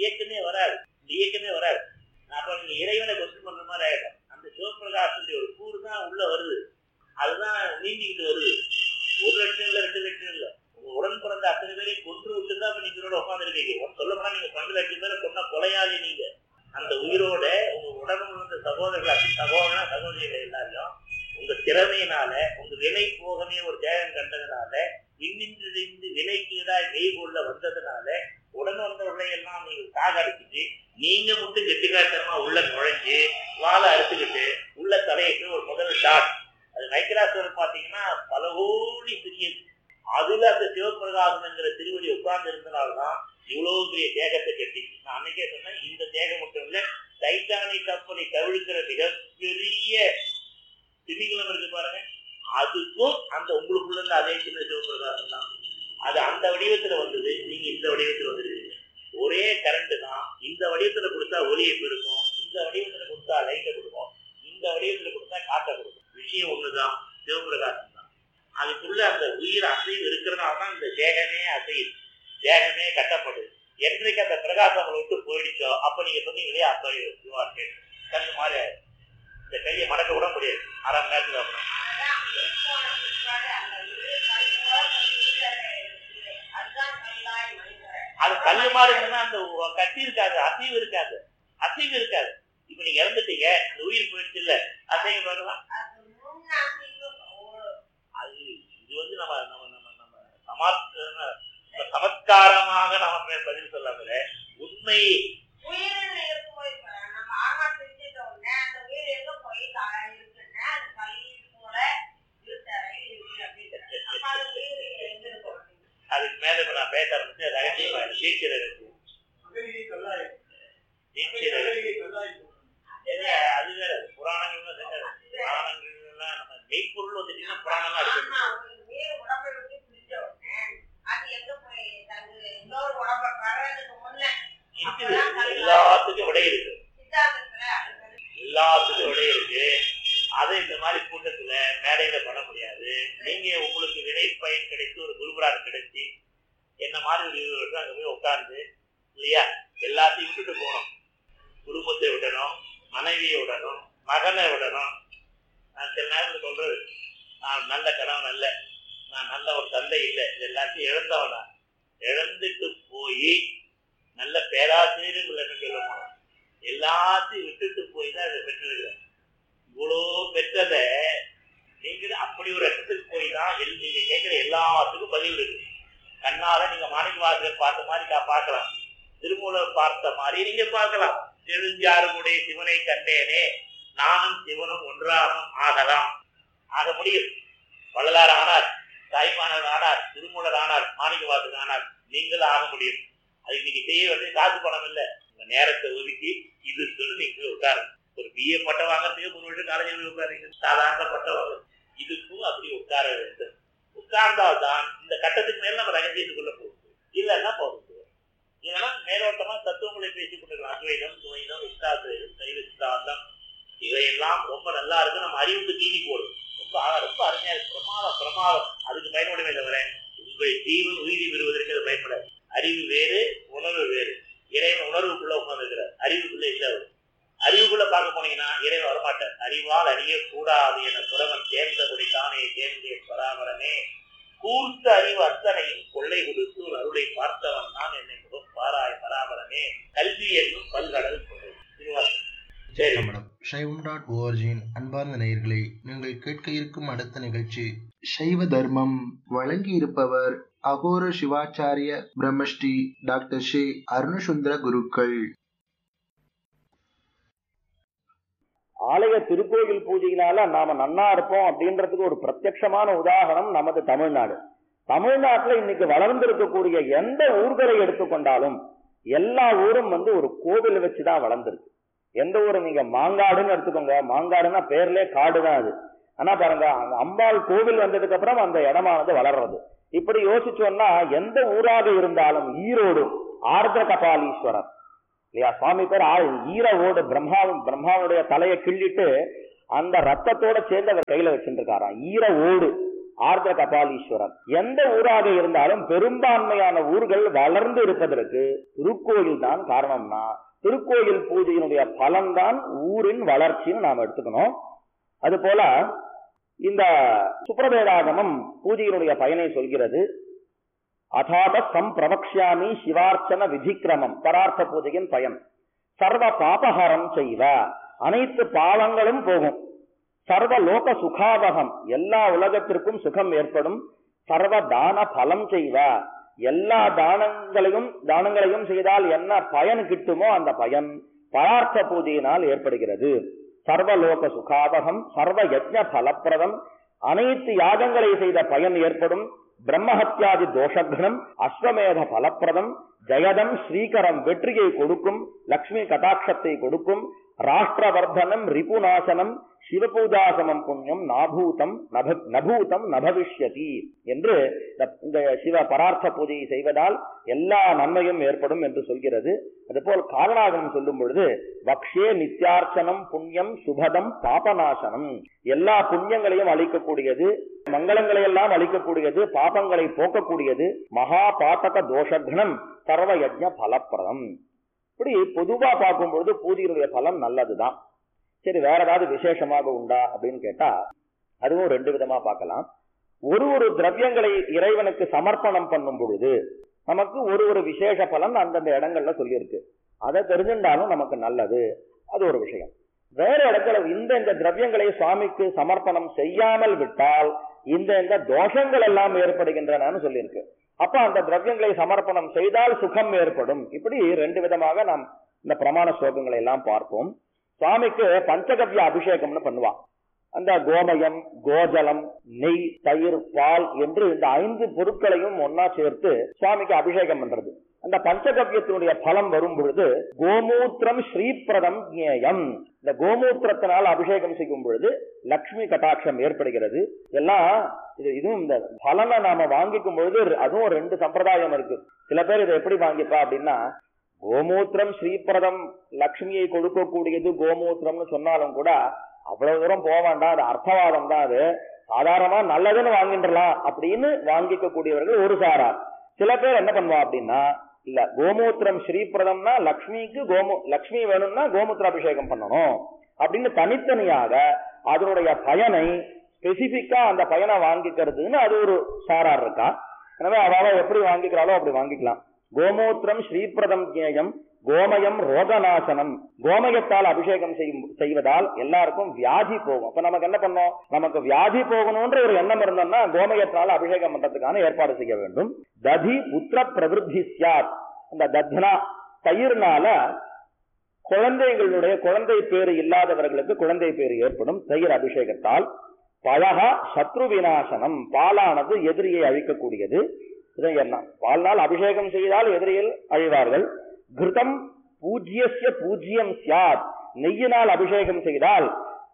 இயக்கமே வராது இந்த இயக்கமே வராது அப்ப நீங்க இறைவனை கொஸ்டின் பண்ற மாதிரி ஆயிடும் அந்த சிவபிரகாசனுடைய ஒரு கூறு தான் உள்ள வருது அதுதான் நீந்திக்கிட்டு வருது ஒரு லட்சம் இல்ல ரெண்டு லட்சம் இல்ல உங்க உடன் பிறந்த அத்தனை பேரையும் கொன்று விட்டு தான் இப்ப நீங்க உயிரோட உட்காந்துருக்கீங்க சொல்ல போனா நீங்க பன்னெண்டு லட்சம் பேரை கொண்ட கொலையாளி நீங்க அந்த உயிரோட உங்க உடம்பு வந்த சகோதரர்கள் சகோதரனா சகோதரிகள் எல்லாரையும் உங்க திறமையினால உங்க வினை போகமே ஒரு தேகம் கண்டதுனால விண்ணின்றிருந்து வினைக்கீடாய் மெய்கொள்ள வந்ததுனால உடன் வந்தவர்களை எல்லாம் நீங்க சாகடிச்சிட்டு நீங்க மட்டும் கெட்டிக்காட்டமா உள்ள நுழைஞ்சு வாழை அறுத்துக்கிட்டு உள்ள தலையிட்டு ஒரு முதல் ஷாட் அது மைக்ராஸ்வர் பாத்தீங்கன்னா பல கோடி சிறியது அதுல அந்த சிவபிரகாசம்ங்கிற திருவடி உட்கார்ந்து இருந்தனால்தான் இவ்வளவு பெரிய தேகத்தை கட்டி நான் அன்னைக்கே சொன்னேன் இந்த தேகம் மட்டும் இல்ல டைட்டானிக் கப்பலை கவிழ்க்கிற மிகப்பெரிய திமிங்கலம் இருக்கு பாருங்க அதுக்கும் அந்த உங்களுக்குள்ள இருந்த அதே சின்ன சிவபிரகாசம் தான் அது அந்த வடிவத்துல வந்தது நீங்க இந்த வடிவத்துல வந்துருக்கீங்க ஒரே கரண்ட் தான் இந்த வடிவத்துல கொடுத்தா ஒளியை பெருக்கும் இந்த வடிவத்துல கொடுத்தா லைட்டை கொடுக்கும் இந்த வடிவத்துல கொடுத்தா காட்டை கொடுக்கும் விஷயம் ஒண்ணுதான் சிவபிரகாசம் தான் அதுக்குள்ள அந்த உயிர் அசைவு இருக்கிறதுனால தான் இந்த தேகமே அசையுது தேகமே கட்டப்படுது என்றைக்கு அந்த பிரகாசம் உங்களை விட்டு போயிடுச்சோ அப்ப நீங்க சொன்னீங்களே அப்ப யுவார்க்கு கண்ணு மாதிரி ஆயிடும். இந்த கையை மடக்க விட முடியாது அரை மணி நேரத்துல அப்புறம் அதான் உயிர் போன பிற்பாடு அந்த உயிர் கழிவோட உயிரை இருக்குது. அதுதான் கல்லாய் மனிதர். அது கல்லு மாதிரி இருந்ததுன்னா அந்த உ- கட்டி இருக்காது அசைவு இருக்காது அசைவு இருக்காது இப்ப நீங்க இறந்துட்டீங்க இந்த உயிர் போயிடுச்சு இல்ல அசைவு பார்க்கலாம் அது முன்னாசிவு ஒரு- அது இது வந்து நம்ம நம்ம நம்ம நம்ம சமாத் நம்ம சமத்காரமாக நம்ம பதில் சொல்லாமல உண்மை உயிரினு இருக்கும்போது இப்ப நம்ம ஆன்மா பிரிஞ்சிட்ட உடனே அந்த உயிர் எங்க போய் தா- இருக்குன்னா அது கல்லில் போல இருட்டறையில் இருக்கு அப்படிங்கிறாங்க. அப்ப அது உயிர் எங்க இருக்கும் அப்படின்னு. அதுக்கு மேல இப்ப நான் பேச ஆரம்பிச்சு ரகசியமா டீச்சர் இருக்கு டீச்சர் அது அது வேற புராணங்கள்லாம் சேர்க்காது. புராணங்கள்லாம் நம்ம மெய்ப்பொருள் வந்துட்டீங்கன்னா புராணமா இருக்கு ஆமா, ஒரு உயிர் உடம்பை விட்டு பிரிஞ்ச உடனே அது எங்க போய் தங்கு இன்னொரு உடம்பை வர்றதுக்கு முன்ன இருக்குது எல்லாத்துக்கும் விடை இருக்கு சித்தாந்தத்துல அது எல்லாத்துக்கும் விடை இருக்கு அதை இந்த மாதிரி கூட்டத்துல மேடையில பண்ண முடியாது நீங்க உங்களுக்கு வினை பயன் கிடைத்து ஒரு குருபுரான் கிடைச்சி என்ன மாதிரி ஒரு இருபது வருஷம் அங்க போய் உட்கார்ந்து இல்லையா எல்லாத்தையும் விட்டுட்டு போகணும் குடும்பத்தை விடணும் மனைவியை விடணும் மகனை விடணும் நான் சில நேரத்தில் சொல்றது நான் நல்ல கணவன் அல்ல நான் நல்ல ஒரு தந்தை இல்லை இது எல்லாத்தையும் இழந்தவனா இழந்துட்டு போய் நல்ல பேராசிரியர் இல்லைன்னு சொல்ல போனோம் எல்லாத்தையும் விட்டுட்டு போய் தான் இதை பெற்றிருக்கிறேன் இவ்வளோ பெற்றதை நீங்க அப்படி ஒரு இடத்துக்கு போய் தான் எல் நீங்க கேட்கிற எல்லாத்துக்கும் பதில் இருக்கு கண்ணால நீங்க மாணிக்க வாசகர் பார்த்த மாதிரி கா- பார்க்கலாம் திருமூலர் பார்த்த மாதிரி நீங்க பார்க்கலாம் தெரிஞ்சாருடைய சிவனை கண்டேனே நானும் சிவனும் ஒன்றாகும் ஆகலாம் ஆக முடியும் வள்ளலார் ஆனார் தாய்மானவர் ஆனார் திருமூலர் ஆனார் மாணிக்க வாசகர் ஆனார் நீங்களும் ஆக முடியும் அதுக்கு நீங்க செய்ய வேண்டிய காசு பணம் இல்ல உங்க நேரத்தை ஒதுக்கி இது சொல்லி நீங்க போய் உட்காருங்க ஒரு பிஏ பட்டம் வாங்குறதுக்கு மூணு வருஷம் காலேஜில் போய் உட்காருங்க சாதாரண பட்டம் வாங்க இதுக்கும் அப்படி உட்கார வேண்டும் உட்கார்ந்தால்தான் இந்த கட்டத்துக்கு மேல நம்ம ரகசியத்துக்குள்ள போகும் இல்லைன்னா போகும் இல்லைன்னா மேலோட்டமா தத்துவங்களை பேசிக் கொண்டிருக்கலாம் அத்வைதம் துவைதம் விஸ்தாத்வைதம் சைவ சித்தாந்தம் இவையெல்லாம் ரொம்ப நல்லா இருக்கு நம்ம அறிவுக்கு தீனி போடும் ரொம்ப அழ- ரொம்ப அருமையா இருக்கு பிரமாதம் பிரமாதம் அதுக்கு பயன்படுமே தவிர உங்கள் ஜீவன் உயிரி பெறுவதற்கு அது பயன்படாது அறிவு வேறு உணர்வு வேறு இறைவன் உணர்வுக்குள்ள உட்கார்ந்துருக்கிறார் அறிவுக்குள்ள இல்ல அவர் அறிவுக்குள்ள பார்க்க போனீங்கன்னா இறைவன் வரமாட்டார் அறிவால் அறிய கூடாது என புறவன் தேர்ந்தபடி தானே தேர்ந்தே பராமரனே கூர்த்த அறிவு அத்தனையும் கொள்ளை கொடுத்து ஒரு அருளை பார்த்தவன் நான் என்னை முகம் பாராய் பராமரனே கல்வி என்னும் பல்கடல் பொருள் திருவாசகம் சரி மேடம் சைவம் டாட் ஓஆர்ஜியின் அன்பார்ந்த நேயர்களே நீங்கள் கேட்க இருக்கும் அடுத்த நிகழ்ச்சி சைவ தர்மம் வழங்கி இருப்பவர் அகோர சிவாச்சாரிய பிரம்மஸ்ரீ டாக்டர் ஷே அருணசுந்தர குருக்கள் ஆலய திருக்கோயில் பூஜையினால நாம நன்னா இருப்போம் அப்படின்றதுக்கு ஒரு பிரத்யட்சமான உதாரணம் நமது தமிழ்நாடு தமிழ்நாட்டுல இன்னைக்கு வளர்ந்திருக்கக்கூடிய எந்த ஊர்களை எடுத்துக்கொண்டாலும் எல்லா ஊரும் வந்து ஒரு கோவில் வச்சுதான் வளர்ந்துருக்கு எந்த ஊரு நீங்க மாங்காடுன்னு எடுத்துக்கோங்க மாங்காடுன்னா பேர்லயே காடு தான் அது ஆனா பாருங்க அந்த அம்பாள் கோவில் வந்ததுக்கு அப்புறம் அந்த இடமானது வளர்றது இப்படி யோசிச்சோம்னா எந்த ஊராக இருந்தாலும் ஈரோடு ஆர்திர கபாலீஸ்வரர் இல்லையா சுவாமி பேர் ஆ- ஈர ஓடு பிரம்மாவும் பிரம்மாவுடைய தலையை கிள்ளிட்டு அந்த ரத்தத்தோட சேர்ந்து அவர் கையில வச்சுட்டு இருக்காராம் ஈர ஓடு ஆர்திர கபாலீஸ்வரர் எந்த ஊராக இருந்தாலும் பெரும்பான்மையான ஊர்கள் வளர்ந்து இருப்பதற்கு திருக்கோயில் தான் காரணம்னா திருக்கோயில் பூஜையினுடைய பலன்தான் ஊரின் வளர்ச்சின்னு நாம் எடுத்துக்கணும் அது போல இந்த சுப்பிரபேதாகமம் பூஜையினுடைய பயனை சொல்கிறது அதாப சம் பிரவக்ஷாமி சிவார்ச்சன விதிக்கிரமம் பரார்த்த பூஜையின் பயன் சர்வ பாபஹரம் செய்வ அனைத்து பாவங்களும் போகும் சர்வ லோக சுகாவகம் எல்லா உலகத்திற்கும் சுகம் ஏற்படும் சர்வ தான பலம் செய்வ எல்லா தானங்களையும் தானங்களையும் செய்தால் என்ன பயன் கிட்டுமோ அந்த பயன் பரார்த்த பூஜையினால் ஏற்படுகிறது சர்வலோக சுகாவகம் சர்வ யஜ்ஞ பலப்பிரதம் அனைத்து யாகங்களை செய்த பயன் ஏற்படும் பிரம்மஹத்யாதி தோஷக்னம் அஸ்வமேத பலப்பிரதம் ஜெயதம் ஸ்ரீகரம் வெற்றியை கொடுக்கும் லக்ஷ்மி கடாட்சத்தை கொடுக்கும் ராஷ்டிரவர்தனம் ரிபுநாசனம் சிவபூஜாசமம் புண்ணியம் நாபூதம் நப நபூதம் நபவிஷ்யதி என்று இந்த- இந்த சிவ பரார்த்த பூஜையை செய்வதால் எல்லா நன்மையும் ஏற்படும் என்று சொல்கிறது அதுபோல் காரணாகமம் சொல்லும் பொழுது வக்ஷே நித்யார்ச்சனம் புண்ணியம் சுபதம் பாபநாசனம் எல்லா புண்ணியங்களையும் அளிக்கக்கூடியது மங்களங்களை எல்லாம் அளிக்கக்கூடியது பாபங்களை போக்கக்கூடியது மகா பாத்தக தோஷக்னம் சர்வ யஜ்ஞ பலப்பிரதம் இப்படி பொதுவா பார்க்கும்பொழுது பூஜையினுடைய பலன் நல்லதுதான் சரி வேற ஏதாவது விசேஷமாக உண்டா அப்படின்னு கேட்டா அதுவும் ரெண்டு விதமா பார்க்கலாம் ஒரு ஒரு திரவியங்களை இறைவனுக்கு சமர்ப்பணம் பண்ணும் பொழுது நமக்கு ஒரு ஒரு விசேஷ பலன் அந்தந்த இடங்கள்ல சொல்லியிருக்கு அதை தெரிஞ்சுட்டாலும் நமக்கு நல்லது அது ஒரு விஷயம் வேற இடத்துல இந்த இந்த திரவியங்களை சுவாமிக்கு சமர்ப்பணம் செய்யாமல் விட்டால் இந்த இந்த தோஷங்கள் எல்லாம் ஏற்படுகின்றனன்னு சொல்லியிருக்கு அப்ப அந்த திரவியங்களை சமர்ப்பணம் செய்தால் சுகம் ஏற்படும் இப்படி ரெண்டு விதமாக நாம் இந்த பிரமாண ஸ்லோகங்களை எல்லாம் பார்ப்போம் சுவாமிக்கு பஞ்சகவ்ய அபிஷேகம்னு பண்ணுவான் அந்த கோமயம் கோஜலம் நெய் தயிர் பால் என்று இந்த ஐந்து பொருட்களையும் ஒன்னா சேர்த்து சுவாமிக்கு அபிஷேகம் பண்றது அந்த பஞ்சகவ்யத்தினுடைய பலம் வரும் பொழுது கோமூத்திரம் ஸ்ரீபிரதம் ஞேயம் இந்த கோமூத்திரத்தினால் அபிஷேகம் செய்யும் பொழுது லக்ஷ்மி கட்டாட்சம் ஏற்படுகிறது எல்லாம் இது இதுவும் இந்த பலனை நாம வாங்கிக்கும் பொழுது அதுவும் ரெண்டு சம்பிரதாயம் இருக்கு சில பேர் இதை எப்படி வாங்கிப்பா அப்படின்னா கோமூத்திரம் ஸ்ரீபிரதம் லக்ஷ்மியை கொடுக்கக்கூடியது கோமூத்திரம்னு சொன்னாலும் கூட அவ்வளவு தூரம் போக வேண்டாம் அது அர்த்தவாதம் தான் அது சாதாரணமா நல்லதுன்னு வாங்கின்றலாம் அப்படின்னு வாங்கிக்க கூடியவர்கள் ஒரு சாரார் சில பேர் என்ன பண்ணுவா அப்படின்னா இல்ல கோமூத்திரம் ஸ்ரீபிரதம்னா லக்ஷ்மிக்கு கோமு லக்ஷ்மி வேணும்னா கோமூத்திர அபிஷேகம் பண்ணணும் அப்படின்னு தனித்தனியாக அதனுடைய பயனை ஸ்பெசிபிக்கா அந்த பயனை வாங்கிக்கிறதுன்னு அது ஒரு சாரார் இருக்கா எனவே அவ எப்படி வாங்கிக்கிறாளோ அப்படி வாங்கிக்கலாம் கோமூத்திரம் ஸ்ரீபிரதம் ஜேயம் கோமயம் ரோகநாசனம் கோமயத்தால் அபிஷேகம் செய்யும் செய்வதால் எல்லாருக்கும் வியாதி போகும் அப்ப நமக்கு என்ன பண்ணோம் நமக்கு வியாதி போகணும்ன்ற ஒரு எண்ணம் இருந்தோம்னா கோமயத்தால் அபிஷேகம் பண்றதுக்கான ஏற்பாடு செய்ய வேண்டும் ததி புத்திர பிரவிருத்தி சியாத் இந்த தத்னா தயிர்னால குழந்தைகளுடைய குழந்தை பேரு இல்லாதவர்களுக்கு குழந்தை பேரு ஏற்படும் தயிர் அபிஷேகத்தால் பழக சத்ரு விநாசனம் பாலானது எதிரியை அழிக்கக்கூடியது இதை என்ன பால்னால் அபிஷேகம் செய்தால் எதிரியில் அழிவார்கள் கிருதம் பூஜ்யஸ்ய பூஜ்யம் சியாத் நெய்யினால் அபிஷேகம் செய்தால்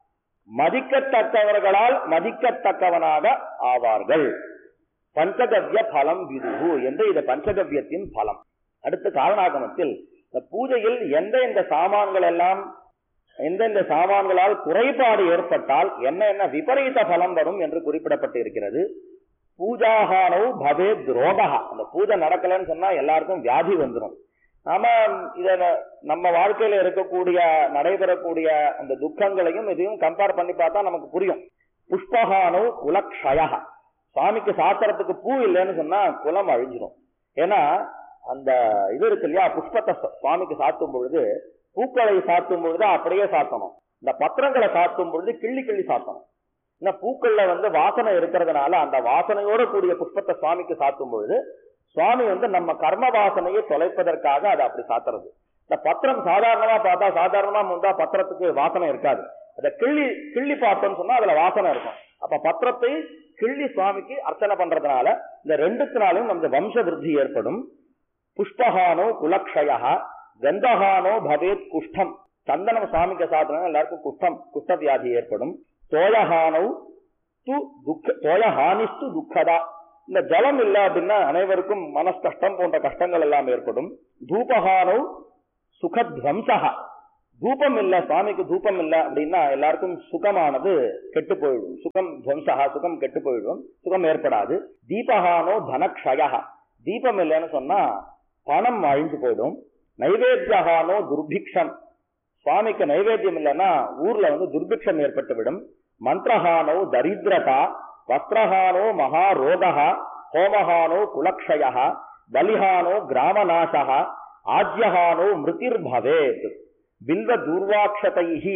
மதிக்கத்தக்கவர்களால் மதிக்கத்தக்கவனாக ஆவார்கள் பஞ்சகவ்ய பலம் விதுகு என்று இது பஞ்சகவ்யத்தின் பலம் அடுத்த காரணாகமத்தில் இந்த பூஜையில் எந்த இந்த சாமான்கள் எல்லாம் எந்தெந்த சாமான்களால் குறைபாடு ஏற்பட்டால் என்ன என்ன விபரீத பலம் வரும் என்று குறிப்பிடப்பட்டு இருக்கிறது பூஜாகானோ பவே துரோகா அந்த பூஜை நடக்கலன்னு சொன்னா எல்லாருக்கும் வியாதி வந்துடும் நாம இத நம்ம வாழ்க்கையில இருக்கக்கூடிய நடைபெறக்கூடிய அந்த துக்கங்களையும் இதையும் கம்பேர் பண்ணி பார்த்தா நமக்கு புரியும் புஷ்பகானோ குலக்ஷயா சுவாமிக்கு சாத்திரத்துக்கு பூ இல்லைன்னு சொன்னா குலம் அழிஞ்சிடும் ஏன்னா அந்த இது இருக்கு இல்லையா புஷ்பத்தை சு- சுவாமிக்கு சாத்தும் பொழுது பூக்களை சாத்தும் பொழுது அப்படியே சாத்தணும் இந்த பத்திரங்களை சாத்தும் பொழுது கிள்ளி கிள்ளி சாத்தணும் இந்த பூக்கள்ல வந்து வாசனை இருக்கிறதுனால அந்த வாசனையோட கூடிய புஷ்பத்தை சுவாமிக்கு சாத்தும் பொழுது சுவாமி வந்து நம்ம கர்ம வாசனையை தொலைப்பதற்காக அதை அப்படி சாத்துறது இந்த பத்திரம் சாதாரணமா பார்த்தா சாதாரணமா முந்தா பத்திரத்துக்கு வாசனை இருக்காது அதை கிள்ளி கிள்ளி பார்த்தோம்னு சொன்னா அதுல வாசனை இருக்கும் அப்ப பத்திரத்தை கிள்ளி சுவாமிக்கு அர்ச்சனை பண்றதுனால இந்த ரெண்டுத்தினாலும் நமக்கு வம்ச விருத்தி ஏற்படும் புஷ்பகானோ குலக்ஷயா கந்தகானோ பவேத் குஷ்டம் சந்தனம் சுவாமிக்கு சாத்தினா எல்லாருக்கும் குஷ்டம் குஷ்ட வியாதி ஏற்படும் தோயஹானோ து துக்க தோயஹானிஸ்து துக்கதா இந்த ஜலம் இல்ல அப்படின்னா அனைவருக்கும் மனஸ் கஷ்டம் போன்ற கஷ்டங்கள் எல்லாம் ஏற்படும் தூபஹானோ சுகத்வம்சா தூபம் இல்ல சுவாமிக்கு தூபம் இல்ல அப்படின்னா எல்லாருக்கும் சுகமானது கெட்டு போயிடும் சுகம் துவம்சகா சுகம் கெட்டு போயிடும் சுகம் ஏற்படாது தீபகானோ தனக்ஷயா தீபம் இல்லைன்னு சொன்னா பணம் அழிஞ்சு போயிடும் நைவேத்தியகானோ துர்பிக்ஷம் சுவாமிக்கு நைவேத்தியம் இல்லைன்னா ஊர்ல வந்து துர்பிக்ஷம் ஏற்பட்டு விடும் மந்திரஹானோ தரித்திரதா வஸ்திரஹானோ மகாரோகா ஹோமஹானோ குலக்ஷய பலிஹானோ கிராமநாசா ஆஜ்யஹானோ மிருதிர்பவேத் பில்வ தூர்வாட்சதைஹி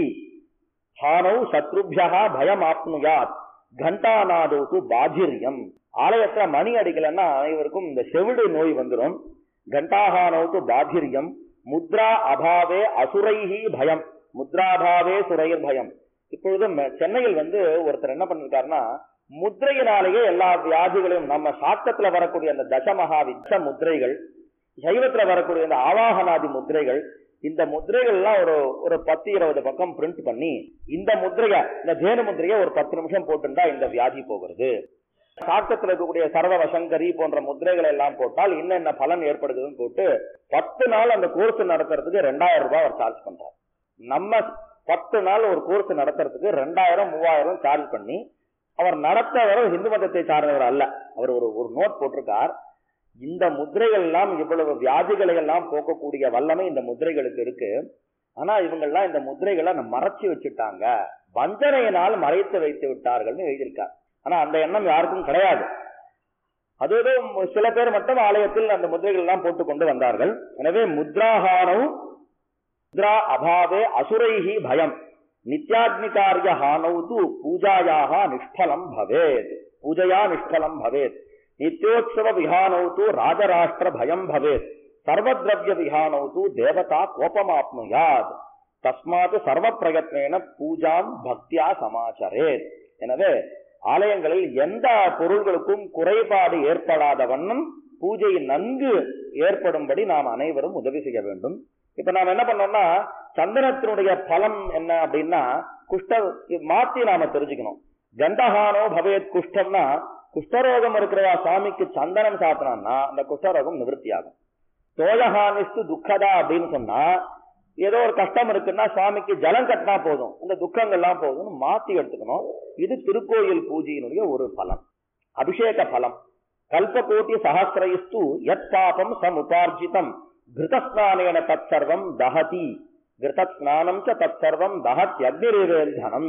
ஹானௌ சத்ருபியா பயம் ஆப்னுயாத் கண்டாநாதோ து பாதிரியம் ஆலயத்துல மணி அடிக்கலன்னா இவருக்கும் இந்த செவிடு நோய் வந்துடும் கண்டாஹானோ து பாதிரியம் முத்ரா அபாவே அசுரைஹி பயம் முத்ராபாவே சுரையர் பயம் இப்பொழுது ம- சென்னையில் வந்து ஒருத்தர் என்ன பண்ணிருக்காருன்னா முத்திரையினாலேயே எல்லா வியாதிகளையும் நம்ம சாத்தத்துல வரக்கூடிய அந்த தசமகா விச்ச முத்திரைகள் சைவத்துல வரக்கூடிய அந்த ஆவாகனாதி முத்திரைகள் இந்த முத்திரைகள் எல்லாம் ஒரு ஒரு பத்து இருபது பக்கம் பிரிண்ட் பண்ணி இந்த முத்திரைய இந்த தேனு முத்திரைய ஒரு பத்து நிமிஷம் போட்டுண்டா இந்த வியாதி போகிறது சாத்தத்துல இருக்கக்கூடிய சர்வ வசங்கரி போன்ற முத்திரைகளை எல்லாம் போட்டால் என்னென்ன பலன் ஏற்படுதுன்னு போட்டு பத்து நாள் அந்த கோர்ஸ் நடத்துறதுக்கு ரெண்டாயிரம் ரூபாய் அவர் சார்ஜ் பண்றார் நம்ம பத்து நாள் ஒரு கோர்ஸ் நடத்துறதுக்கு ரெண்டாயிரம் மூவாயிரம் சார்ஜ் பண்ணி அவர் நடத்தவர் இந்து மதத்தை சார்ந்தவர் அல்ல அவர் ஒரு ஒரு நோட் போட்டிருக்கார் இந்த முத்திரைகள் எல்லாம் இவ்வளவு வியாதிகளை எல்லாம் போக்கக்கூடிய வல்லமை இந்த முத்திரைகளுக்கு இருக்கு ஆனா இவங்கெல்லாம் இந்த முத்திரைகளை மறைச்சு வச்சுட்டாங்க வஞ்சனையினால் மறைத்து வைத்து விட்டார்கள்னு எழுதியிருக்கார் ஆனா அந்த எண்ணம் யாருக்கும் கிடையாது அது ஏதோ சில பேர் மட்டும் ஆலயத்தில் அந்த முத்திரைகள் எல்லாம் போட்டுக் கொண்டு வந்தார்கள் எனவே முத்ராஹானம் முத்ரா அபாவே அசுரைஹி பயம் நித்யாக்னிகாரிய ஹானௌ து பூஜாயாக நிஷ்பலம் பவேத் பூஜையா நிஷ்பலம் பவேத் நித்யோத்சவ விஹானௌ து ராஜராஷ்டிர பயம் பவேத் சர்வத்ரவ்ய விஹானௌ து தேவதா கோபமாப்னுயாத் தஸ்மாத் சர்வ பிரயத்னேன பூஜாம் பக்தியா சமாச்சரேத் எனவே ஆலயங்களில் எந்த பொருள்களுக்கும் குறைபாடு ஏற்படாத வண்ணம் பூஜை நன்கு ஏற்படும்படி நாம் அனைவரும் உதவி செய்ய வேண்டும் இப்ப நாம என்ன பண்ணோம்னா சந்தனத்தினுடைய பலம் என்ன அப்படின்னா குஷ்ட மாத்தி நாம தெரிஞ்சுக்கணும் கந்தஹானோ பவேத் குஷ்டம்னா குஷ்டரோகம் இருக்கிறவா சாமிக்கு சந்தனம் சாத்தினான்னா அந்த குஷ்டரோகம் நிவர்த்தி ஆகும் தோழஹானிஸ்து துக்கதா அப்படின்னு சொன்னா ஏதோ ஒரு கஷ்டம் இருக்குன்னா சுவாமிக்கு ஜலம் கட்டினா போதும் இந்த துக்கங்கள்லாம் போதும்னு மாத்தி எடுத்துக்கணும் இது திருக்கோயில் பூஜையினுடைய ஒரு பலம் அபிஷேக பலம் கல்பகோட்டி சஹசிரயிஸ்து யத் பாபம் சமுபார்ஜிதம் கிருதஸ்நானேன தத் சர்வம் தஹதி கிருதஸ்நானம் ச தத் சர்வம் தஹத் அக்னிரேவேந்தனம்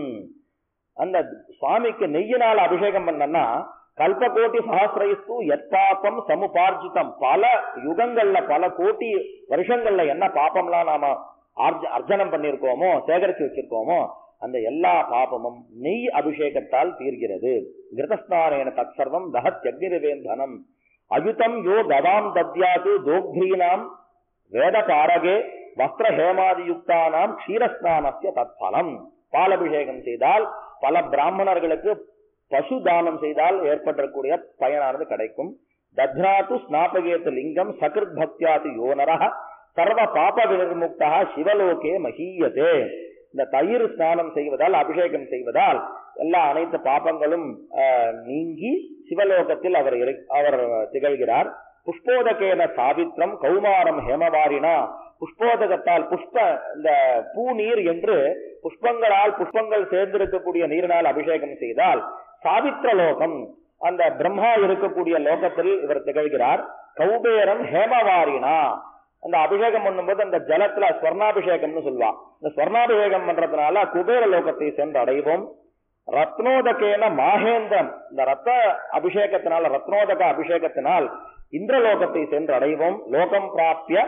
அந்த சுவாமிக்கு நெய்யினால் அபிஷேகம் பண்ணனா கல்பகோட்டி சஹசிரயிஸ்து யத் பாபம் சமுபார்ஜிதம் பல யுகங்கள்ல பல கோட்டி வருஷங்கள்ல என்ன பாப்பம்லாம் நாம ஆர்ஜ- அர்ஜனம் பண்ணியிருக்கோமோ சேகரிச்சு வச்சிருக்கோமோ அந்த எல்லா பாபமும் நெய் அபிஷேகத்தால் தீர்கிறது கிருதஸ்நானேன தத் சர்வம் தஹத் அக்னிரவேந்தனம் அயுதம் யோ கவாம் தத்யாது தோக்ரீனாம் வேத பாரகே வஸ்திர ஹேமாதியுக்தானாம் க்ஷீரஸ்நானஸ்ய தத்பலம் பாலபிஷேகம் செய்தால் பல பிராமணர்களுக்கு பசு தானம் செய்தால் ஏற்படக்கூடிய பயனானது கிடைக்கும் தத்ராத்து ஸ்நாபகேத்து லிங்கம் சகிருத் பக்தியாத்து யோனரஹ சர்வ பாப வினிர்முக்தா சிவலோகே மகீயதே இந்த தயிர் ஸ்நானம் செய்வதால் அபிஷேகம் செய்வதால் எல்லா அனைத்து பாபங்களும் ஆஹ், நீங்கி சிவலோகத்தில் அவர் இரு- அவர் திகழ்கிறார் புஷ்போதகேன சாவித்ரம் கௌமாரம் ஹேமவாரினா புஷ்போதகத்தால் புஷ்ப இந்த பூ நீர் என்று புஷ்பங்களால் புஷ்பங்கள் சேர்ந்திருக்கக்கூடிய நீரினால் அபிஷேகம் செய்தால் சாவித்ர லோகம் அந்த பிரம்மா இருக்கக்கூடிய லோகத்தில் இவர் திகழ்கிறார் கௌபேரம் ஹேமவாரினா அந்த அபிஷேகம் பண்ணும்போது அந்த ஜலத்துல ஸ்வர்ணாபிஷேகம்னு சொல்லுவா இந்த ஸ்வர்ணாபிஷேகம் பண்றதுனால குபேர லோகத்தை சென்று அடைவோம் ரத்னோதகேன மாகேந்திரம் இந்த ரத்த அபிஷேகத்தினால் ரத்னோதக அபிஷேகத்தினால் இந்திரலோகத்தை சென்று அடைவோம் லோகம் பிராப்பிய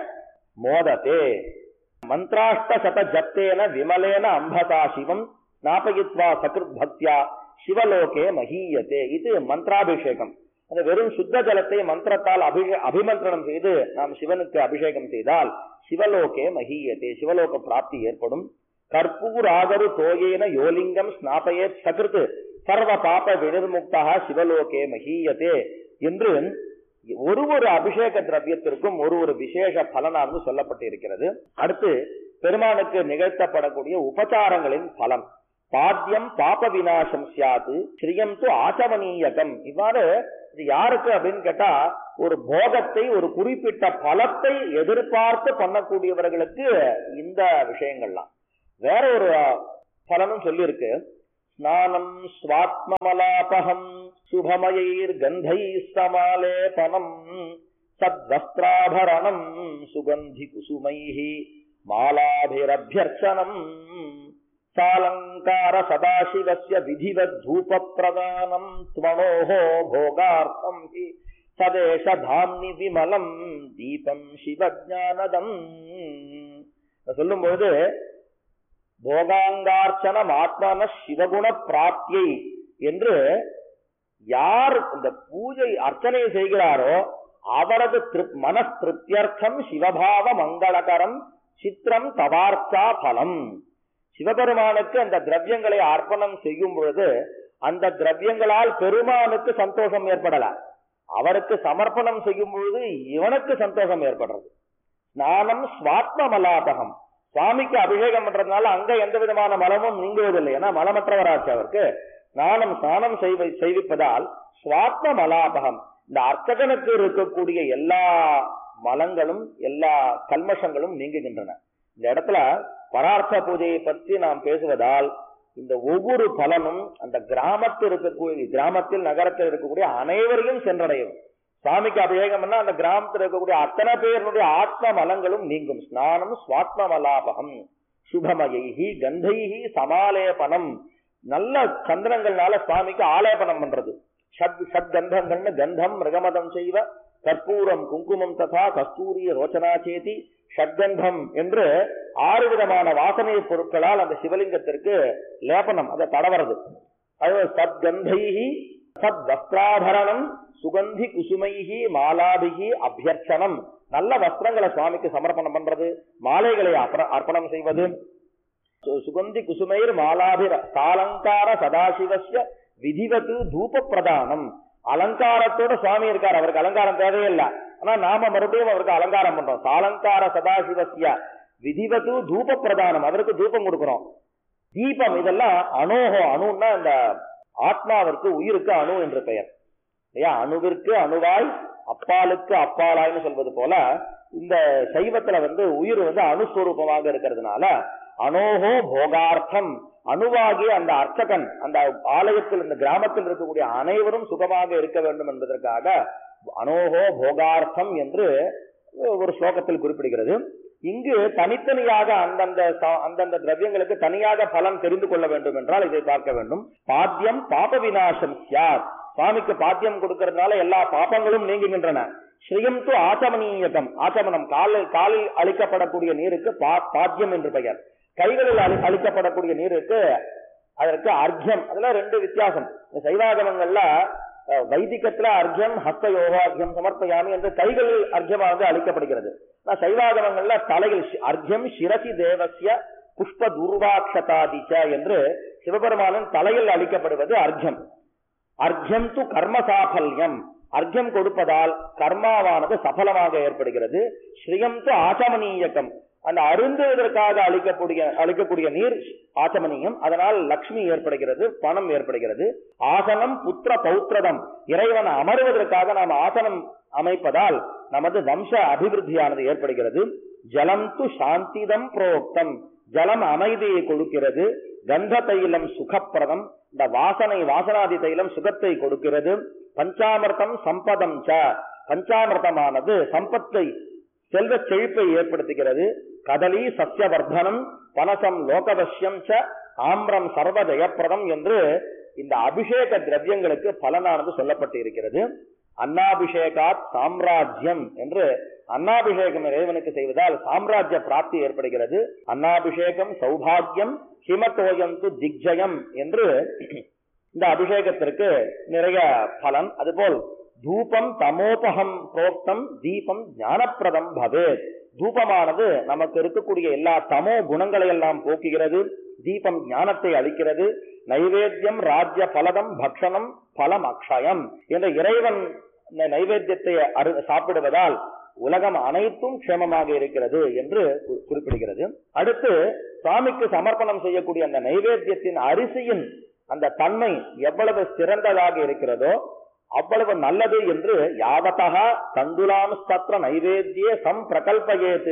மோததே மந்திராஷ்ட சத ஜத்தேன விமலேன அம்பசா சிவம் ஸ்நாபயித்வா சகிருத் பக்தியா சிவலோகே மகீயத்தே இது மந்திராபிஷேகம் அந்த வெறும் சுத்த ஜலத்தை மந்திரத்தால் அபிஷே அபிமந்திரணம் செய்து நாம் சிவனுக்கு அபிஷேகம் செய்தால் சிவலோகே மகீயத்தே சிவலோக பிராப்தி ஏற்படும் கற்பூராகரு தோயேன யோலிங்கம் ஸ்நாபயேத் சகிருத் சர்வ பாப வினிர்முக்தா சிவலோகே மகீயத்தே என்று ஒரு ஒரு அபிஷேக திரவியத்திற்கும் ஒரு ஒரு விசேஷ பலனானது சொல்லப்பட்டு இருக்கிறது அடுத்து பெருமானுக்கு நிகழ்த்தப்படக்கூடிய உபச்சாரங்களின் பலன் பாத்தியம் பாப விநாசம் சியாது ஸ்ரீயம் து ஆச்சமனீயகம் இவ்வாறு இது யாருக்கு அப்படின்னு கேட்டா ஒரு போகத்தை ஒரு குறிப்பிட்ட பலத்தை எதிர்பார்த்து பண்ணக்கூடியவர்களுக்கு இந்த விஷயங்கள்லாம் வேற ஒரு பலனும் சொல்லியிருக்கு ஸ்நானம் ஸ்வாத்மமலாபகம் சுபமயைர் கந்தை சமாலேபனம் சத்வஸ்திராபரணம் சுகந்தி குசுமைஹி மாலாபிரபியர்ச்சனம் சாலங்கார சதாசிவஸ்ய விதிவத் தூப பிரதானம் துவனோஹோ போகார்த்தம் ஹி சதேஷ தாம்னி விமலம் தீபம் சிவஜானதம் சொல்லும் பொழுது போகாங்கார்ச்சனம் ஆத்மான சிவகுண பிராப்தியை என்று யார் இந்த பூஜை அர்ச்சனை செய்கிறாரோ அவரது மனஸ் திருப்தியர்த்தம் சிவபாவ மங்களகரம் சித்திரம் தவார்த்தா பலம் சிவபெருமானுக்கு அந்த திரவியங்களை அர்ப்பணம் செய்யும் பொழுது அந்த திரவியங்களால் பெருமானுக்கு சந்தோஷம் ஏற்படல அவருக்கு சமர்ப்பணம் செய்யும் பொழுது இவனுக்கு சந்தோஷம் ஏற்படுறது ஸ்நானம் ஸ்வாத்ம மலாபகம் சுவாமிக்கு அபிஷேகம் பண்றதுனால அங்க எந்த விதமான மலமும் நீங்குவதில்லை ஏன்னா மலமற்றவராச்சு அவருக்கு ஸ்நானம் ஸ்நானம் செய்வ செய்விப்பதால் சுவாத்ம மலாபகம் இந்த அர்ச்சகனுக்கு இருக்கக்கூடிய எல்லா மலங்களும் எல்லா கல்மஷங்களும் நீங்குகின்றன இந்த இடத்துல பரார்த்த பூஜையை பற்றி நாம் பேசுவதால் இந்த ஒவ்வொரு பலனும் அந்த கிராமத்தில் இருக்கக்கூடிய கிராமத்தில் நகரத்தில் இருக்கக்கூடிய அனைவரையும் சென்றடையும் சுவாமிக்கு அபிஷேகம் பண்ணா அந்த கிராமத்தில் இருக்கக்கூடிய அத்தனை பேருடைய ஆத்ம மலங்களும் நீங்கும் ஸ்நானம் சுவாத்ம மலாபகம் சுபமயைஹி கந்தைஹி சமாலேபனம் நல்ல சந்திரங்கள்னால சுவாமிக்கு ஆலேபனம் பண்றது ஷட் ஷட் கந்தங்கள்னு கந்தம் மிருகமதம் செய்வ கற்பூரம் குங்குமம் ததா கஸ்தூரி ரோச்சனா சேதி ஷட்கந்தம் என்று ஆறு விதமான வாசனை பொருட்களால் அந்த சிவலிங்கத்திற்கு லேபனம் அதை தடவறது அது சத்கந்தைஹி சத் வஸ்திராபரணம் சுகந்தி குசுமைஹி மாலாபிகி அபியர்ச்சனம் நல்ல வஸ்திரங்களை சுவாமிக்கு சமர்ப்பணம் பண்றது மாலைகளை அர்ப்பணம் செய்வது சுகந்தி குசுமைர் மாலாபிர சாலங்கார சதாசிவசிய விதிவத்து தூப பிரதானம் அலங்காரத்தோட சுவாமி இருக்கார் அவருக்கு அலங்காரம் தேவையில்லை ஆனா நாம மறுபடியும் அவருக்கு அலங்காரம் பண்றோம் சாலங்கார சதாசிவசிய விதிவத்து தூப பிரதானம் அவருக்கு தூபம் கொடுக்கிறோம் தீபம் இதெல்லாம் அணோகோ அணுன்னா இந்த ஆத்மாவிற்கு உயிருக்கு அணு என்று பெயர் இல்லையா அணுவிற்கு அணுவாய் அப்பாலுக்கு அப்பாலாய்னு சொல்வது போல இந்த சைவத்துல வந்து உயிர் வந்து அணுஸ்வரூபமாக இருக்கிறதுனால அனோகோ போகார்த்தம் அணுவாகிய அந்த அர்ச்சகன் அந்த ஆலயத்தில் இந்த கிராமத்தில் இருக்கக்கூடிய அனைவரும் சுகமாக இருக்க வேண்டும் என்பதற்காக அனோகோ போகார்த்தம் என்று ஒரு ஸ்லோகத்தில் குறிப்பிடுகிறது இங்கு தனித்தனியாக அந்தந்த அந்தந்த திரவியங்களுக்கு தனியாக பலன் தெரிந்து கொள்ள வேண்டும் என்றால் இதை பார்க்க வேண்டும் பாத்தியம் பாப விநாசம் சியார் சுவாமிக்கு பாத்தியம் கொடுக்கறதுனால எல்லா பாப்பங்களும் நீங்குகின்றன ஸ்ரீயம் து ஆச்சமனீயகம் ஆச்சமனம் காலில் காலில் அளிக்கப்படக்கூடிய நீருக்கு பாத்தியம் என்று பெயர் கைகளில் அளி அளிக்கப்படக்கூடிய நீருக்கு அதற்கு அர்க்கியம் அதுல ரெண்டு வித்தியாசம் சைவாகமங்கள்ல வைதிகத்துல அர்க்கியம் ஹஸ்த யோகார்க்கியம் சமர்ப்பயாமி என்று கைகளில் அர்க்கியமாக அளிக்கப்படுகிறது சைவாகமங்கள்ல தலையில் அர்க்கியம் சிரசி தேவசிய புஷ்ப துர்வாட்சதாதிச்ச என்று சிவபெருமானின் தலையில் அளிக்கப்படுவது அர்க்கியம் அர்க்கியம் து கர்ம சாஃபல்யம் அர்க்கியம் கொடுப்பதால் கர்மாவானது சபலமாக ஏற்படுகிறது ஸ்ரீயம் து ஆச்சமனீயக்கம் அந்த அருந்துவதற்காக அளிக்கக்கூடிய அளிக்கக்கூடிய நீர் ஆச்சமனியம் அதனால் லக்ஷ்மி ஏற்படுகிறது பணம் ஏற்படுகிறது ஆசனம் புத்திர பௌத்திரதம் இறைவன் அமருவதற்காக நாம் ஆசனம் அமைப்பதால் நமது வம்ச அபிவிருத்தியானது ஏற்படுகிறது ஜலம் து சாந்திதம் புரோக்தம் ஜலம் அமைதியை கொடுக்கிறது கந்த தைலம் சுகப்பிரதம் இந்த வாசனை வாசனாதி தைலம் சுகத்தை கொடுக்கிறது பஞ்சாமிர்தம் சம்பதம் ச பஞ்சாமிர்தமானது சம்பத்தை செல்வ செழிப்பை ஏற்படுத்துகிறது கதலி சத்தியவர்தனம் பனசம் லோகவசியம் ச ஆம்ரம் சர்வ ஜெயப்பிரதம் என்று இந்த அபிஷேக திரவியங்களுக்கு பலனானது சொல்லப்பட்டு இருக்கிறது அன்னாபிஷேகாத் சாம்ராஜ்யம் என்று அன்னாபிஷேகம் இறைவனுக்கு செய்வதால் சாம்ராஜ்ய பிராப்தி ஏற்படுகிறது அன்னாபிஷேகம் சௌபாகியம் ஹிமத்தோயந்து திக்ஜயம் என்று இந்த அபிஷேகத்திற்கு நிறைய பலன் அதுபோல் தூபம் தமோபகம் புரோக்தம் தீபம் ஞானப்பிரதம் பவேத் தூபமானது நமக்கு இருக்கக்கூடிய எல்லா தமோ குணங்களை எல்லாம் போக்குகிறது தீபம் ஞானத்தை அளிக்கிறது நைவேத்தியம் ராஜ்ய பலதம் பக்ஷணம் பலம் அக்ஷயம் என்ற இறைவன் இந்த நைவேத்தியத்தை அரு சாப்பிடுவதால் உலகம் அனைத்தும் க்ஷேமமாக இருக்கிறது என்று குறிப்பிடுகிறது அடுத்து சுவாமிக்கு சமர்ப்பணம் செய்யக்கூடிய அந்த நைவேத்தியத்தின் அரிசியின் அந்த தன்மை எவ்வளவு சிறந்ததாக இருக்கிறதோ அவ்வளவு நல்லது என்று யாவதா தண்டுலாம் சத்திர நைவேத்திய சம் பிரகல்பயேத்து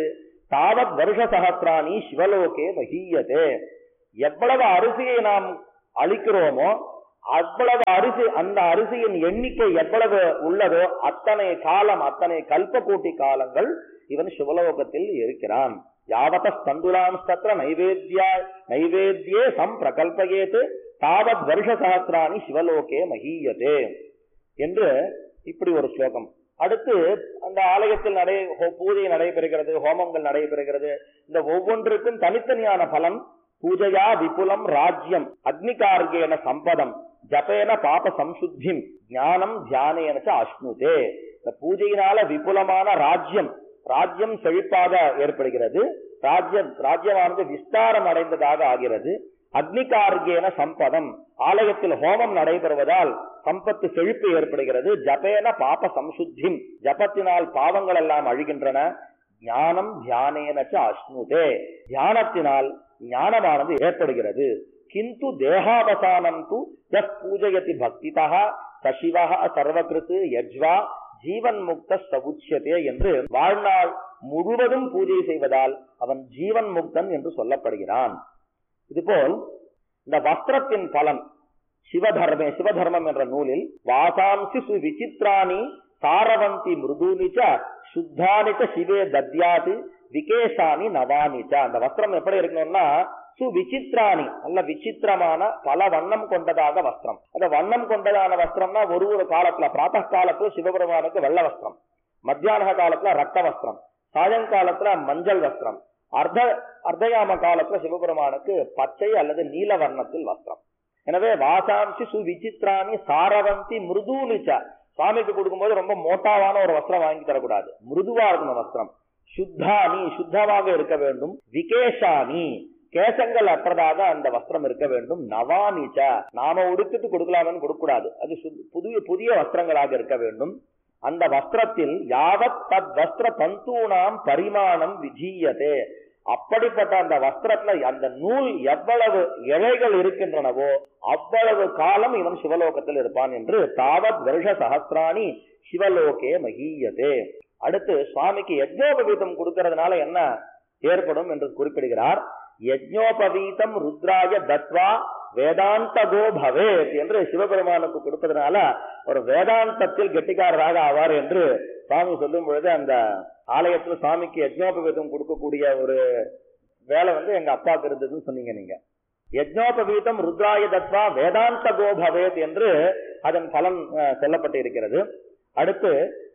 தாவத் வருஷ சகசிராணி சிவலோகே மகீயதே எவ்வளவு அரிசியை நாம் அளிக்கிறோமோ அவ்வளவு அரிசி அந்த அரிசியின் எண்ணிக்கை எவ்வளவு உள்ளதோ அத்தனை காலம் அத்தனை கல்பகோட்டி காலங்கள் இவன் சிவலோகத்தில் இருக்கிறான் யாவத ஸ்தந்துலாம்ஸ்தத்ர நைவேத்யா நைவேத்யே சம் பிரகல்பயேத் தாவத் வருஷ சகசிராணி சிவலோகே மகீயதே என்று இப்படி ஒரு ஸ்லோகம் அடுத்து அந்த ஆலயத்தில் நடை ஹோ- பூஜை நடைபெறுகிறது ஹோமங்கள் நடைபெறுகிறது இந்த ஒவ்வொன்றுக்கும் தனித்தனியான பலன் பூஜையா விபுலம் ராஜ்யம் அக்னிகார்கேன சம்பதம் ஜபேன பாப சம்சுத்திம் ஞானம் தியானேன ச அஷ்ணுதே இந்த பூஜையினால விபுலமான ராஜ்யம் ராஜ்யம் செழிப்பாக ஏற்படுகிறது ராஜ்யம் ராஜ்யமானது விஸ்தாரம் அடைந்ததாக ஆகிறது அக்னிகார்கேன சம்பதம் ஆலயத்தில் ஹோமம் நடைபெறுவதால் சம்பத்து செழிப்பு ஏற்படுகிறது ஜபேன பாப சம்சுத்திம் ஜபத்தினால் பாவங்கள் எல்லாம் அழிகின்றன ஞானம் தியானேன ச அஷ்ணுதே தியானத்தினால் ஞானமானது ஏற்படுகிறது கிந்து தேகாவசானம் து எஸ் பூஜயதி பக்திதா சசிவா சர்வகிருத்து யஜ்வா ஜீவன் முக்த சவுச்சியதே என்று வாழ்நாள் முழுவதும் பூஜை செய்வதால் அவன் ஜீவன் முக்தன் என்று சொல்லப்படுகிறான் இதுபோல் இந்த வஸ்திரத்தின் பலன் சிவதர்மே சிவதர்மம் என்ற நூலில் வாசாம்சி சுவிசித்ராணி சாரவந்தி மிருதூனி ச சுத்தானி ச சிவே தத்யாதி விகேஷானி நவானி ச அந்த வஸ்திரம் எப்படி இருக்கணும்னா சுவிசித்ராணி நல்ல விசித்திரமான பல வண்ணம் கொண்டதாக வஸ்திரம் அந்த வண்ணம் கொண்டதான வஸ்திரம்னா ஒரு ஒரு காலத்துல பிராத்த காலத்துல சிவபெருமானுக்கு வெள்ள வஸ்திரம் மத்தியான காலத்துல ரத்த வஸ்திரம் சாயங்காலத்துல மஞ்சள் வஸ்திரம் அர்த்த அர்த்தயாம காலத்துல சிவபெருமானுக்கு பச்சை அல்லது நீல வர்ணத்தில் வஸ்திரம் எனவே வாசாம்சி சுவிசித்ராணி சாரவந்தி மிருதூனிச்ச சுவாமிக்கு கொடுக்கும்போது ரொம்ப மோட்டாவான ஒரு வஸ்திரம் வாங்கி தரக்கூடாது மிருதுவா இருக்கணும் வஸ்திரம் சுத்தானி சுத்தமாக இருக்க வேண்டும் விகேஷானி கேசங்கள் அற்றதாக அந்த வஸ்திரம் இருக்க வேண்டும் நவானிச்ச நாம உடுத்துட்டு கொடுக்கலாம்னு கொடுக்கக்கூடாது அது சுத்- புதிய புதிய வஸ்திரங்களாக இருக்க வேண்டும் அந்த வஸ்திரத்தில் யாவத் தத் வஸ்திர தந்தூனாம் பரிமாணம் விஜீயதே அப்படிப்பட்ட அந்த வஸ்திரத்துல அந்த நூல் எவ்வளவு இழைகள் இருக்கின்றனவோ அவ்வளவு காலம் இவன் சிவலோகத்தில் இருப்பான் என்று தாவத் வருஷ சஹசிராணி சிவலோகே மகீயதே அடுத்து சுவாமிக்கு யஜ்னோபவீதம் கொடுக்கறதுனால என்ன ஏற்படும் என்று குறிப்பிடுகிறார் யஜ்னோபவீதம் ருத்ராய தத்வா வேதாந்தகோ பவேத் என்று சிவபெருமானுக்கு கொடுப்பதனால ஒரு வேதாந்தத்தில் கெட்டிக்காரராக ஆவார் என்று சுவாமி சொல்லும் பொழுது அந்த ஆலயத்துல சுவாமிக்கு யஜ்னோபவீதம் கொடுக்கக்கூடிய ஒரு வேலை வந்து எங்க அப்பாவுக்கு இருந்ததுன்னு சொன்னீங்க நீங்க யஜ்னோபவீதம் ருத்ராய தத்வா வேதாந்த கோ பவேத் என்று அதன் பலன் அஹ், சொல்லப்பட்டு இருக்கிறது அடுத்து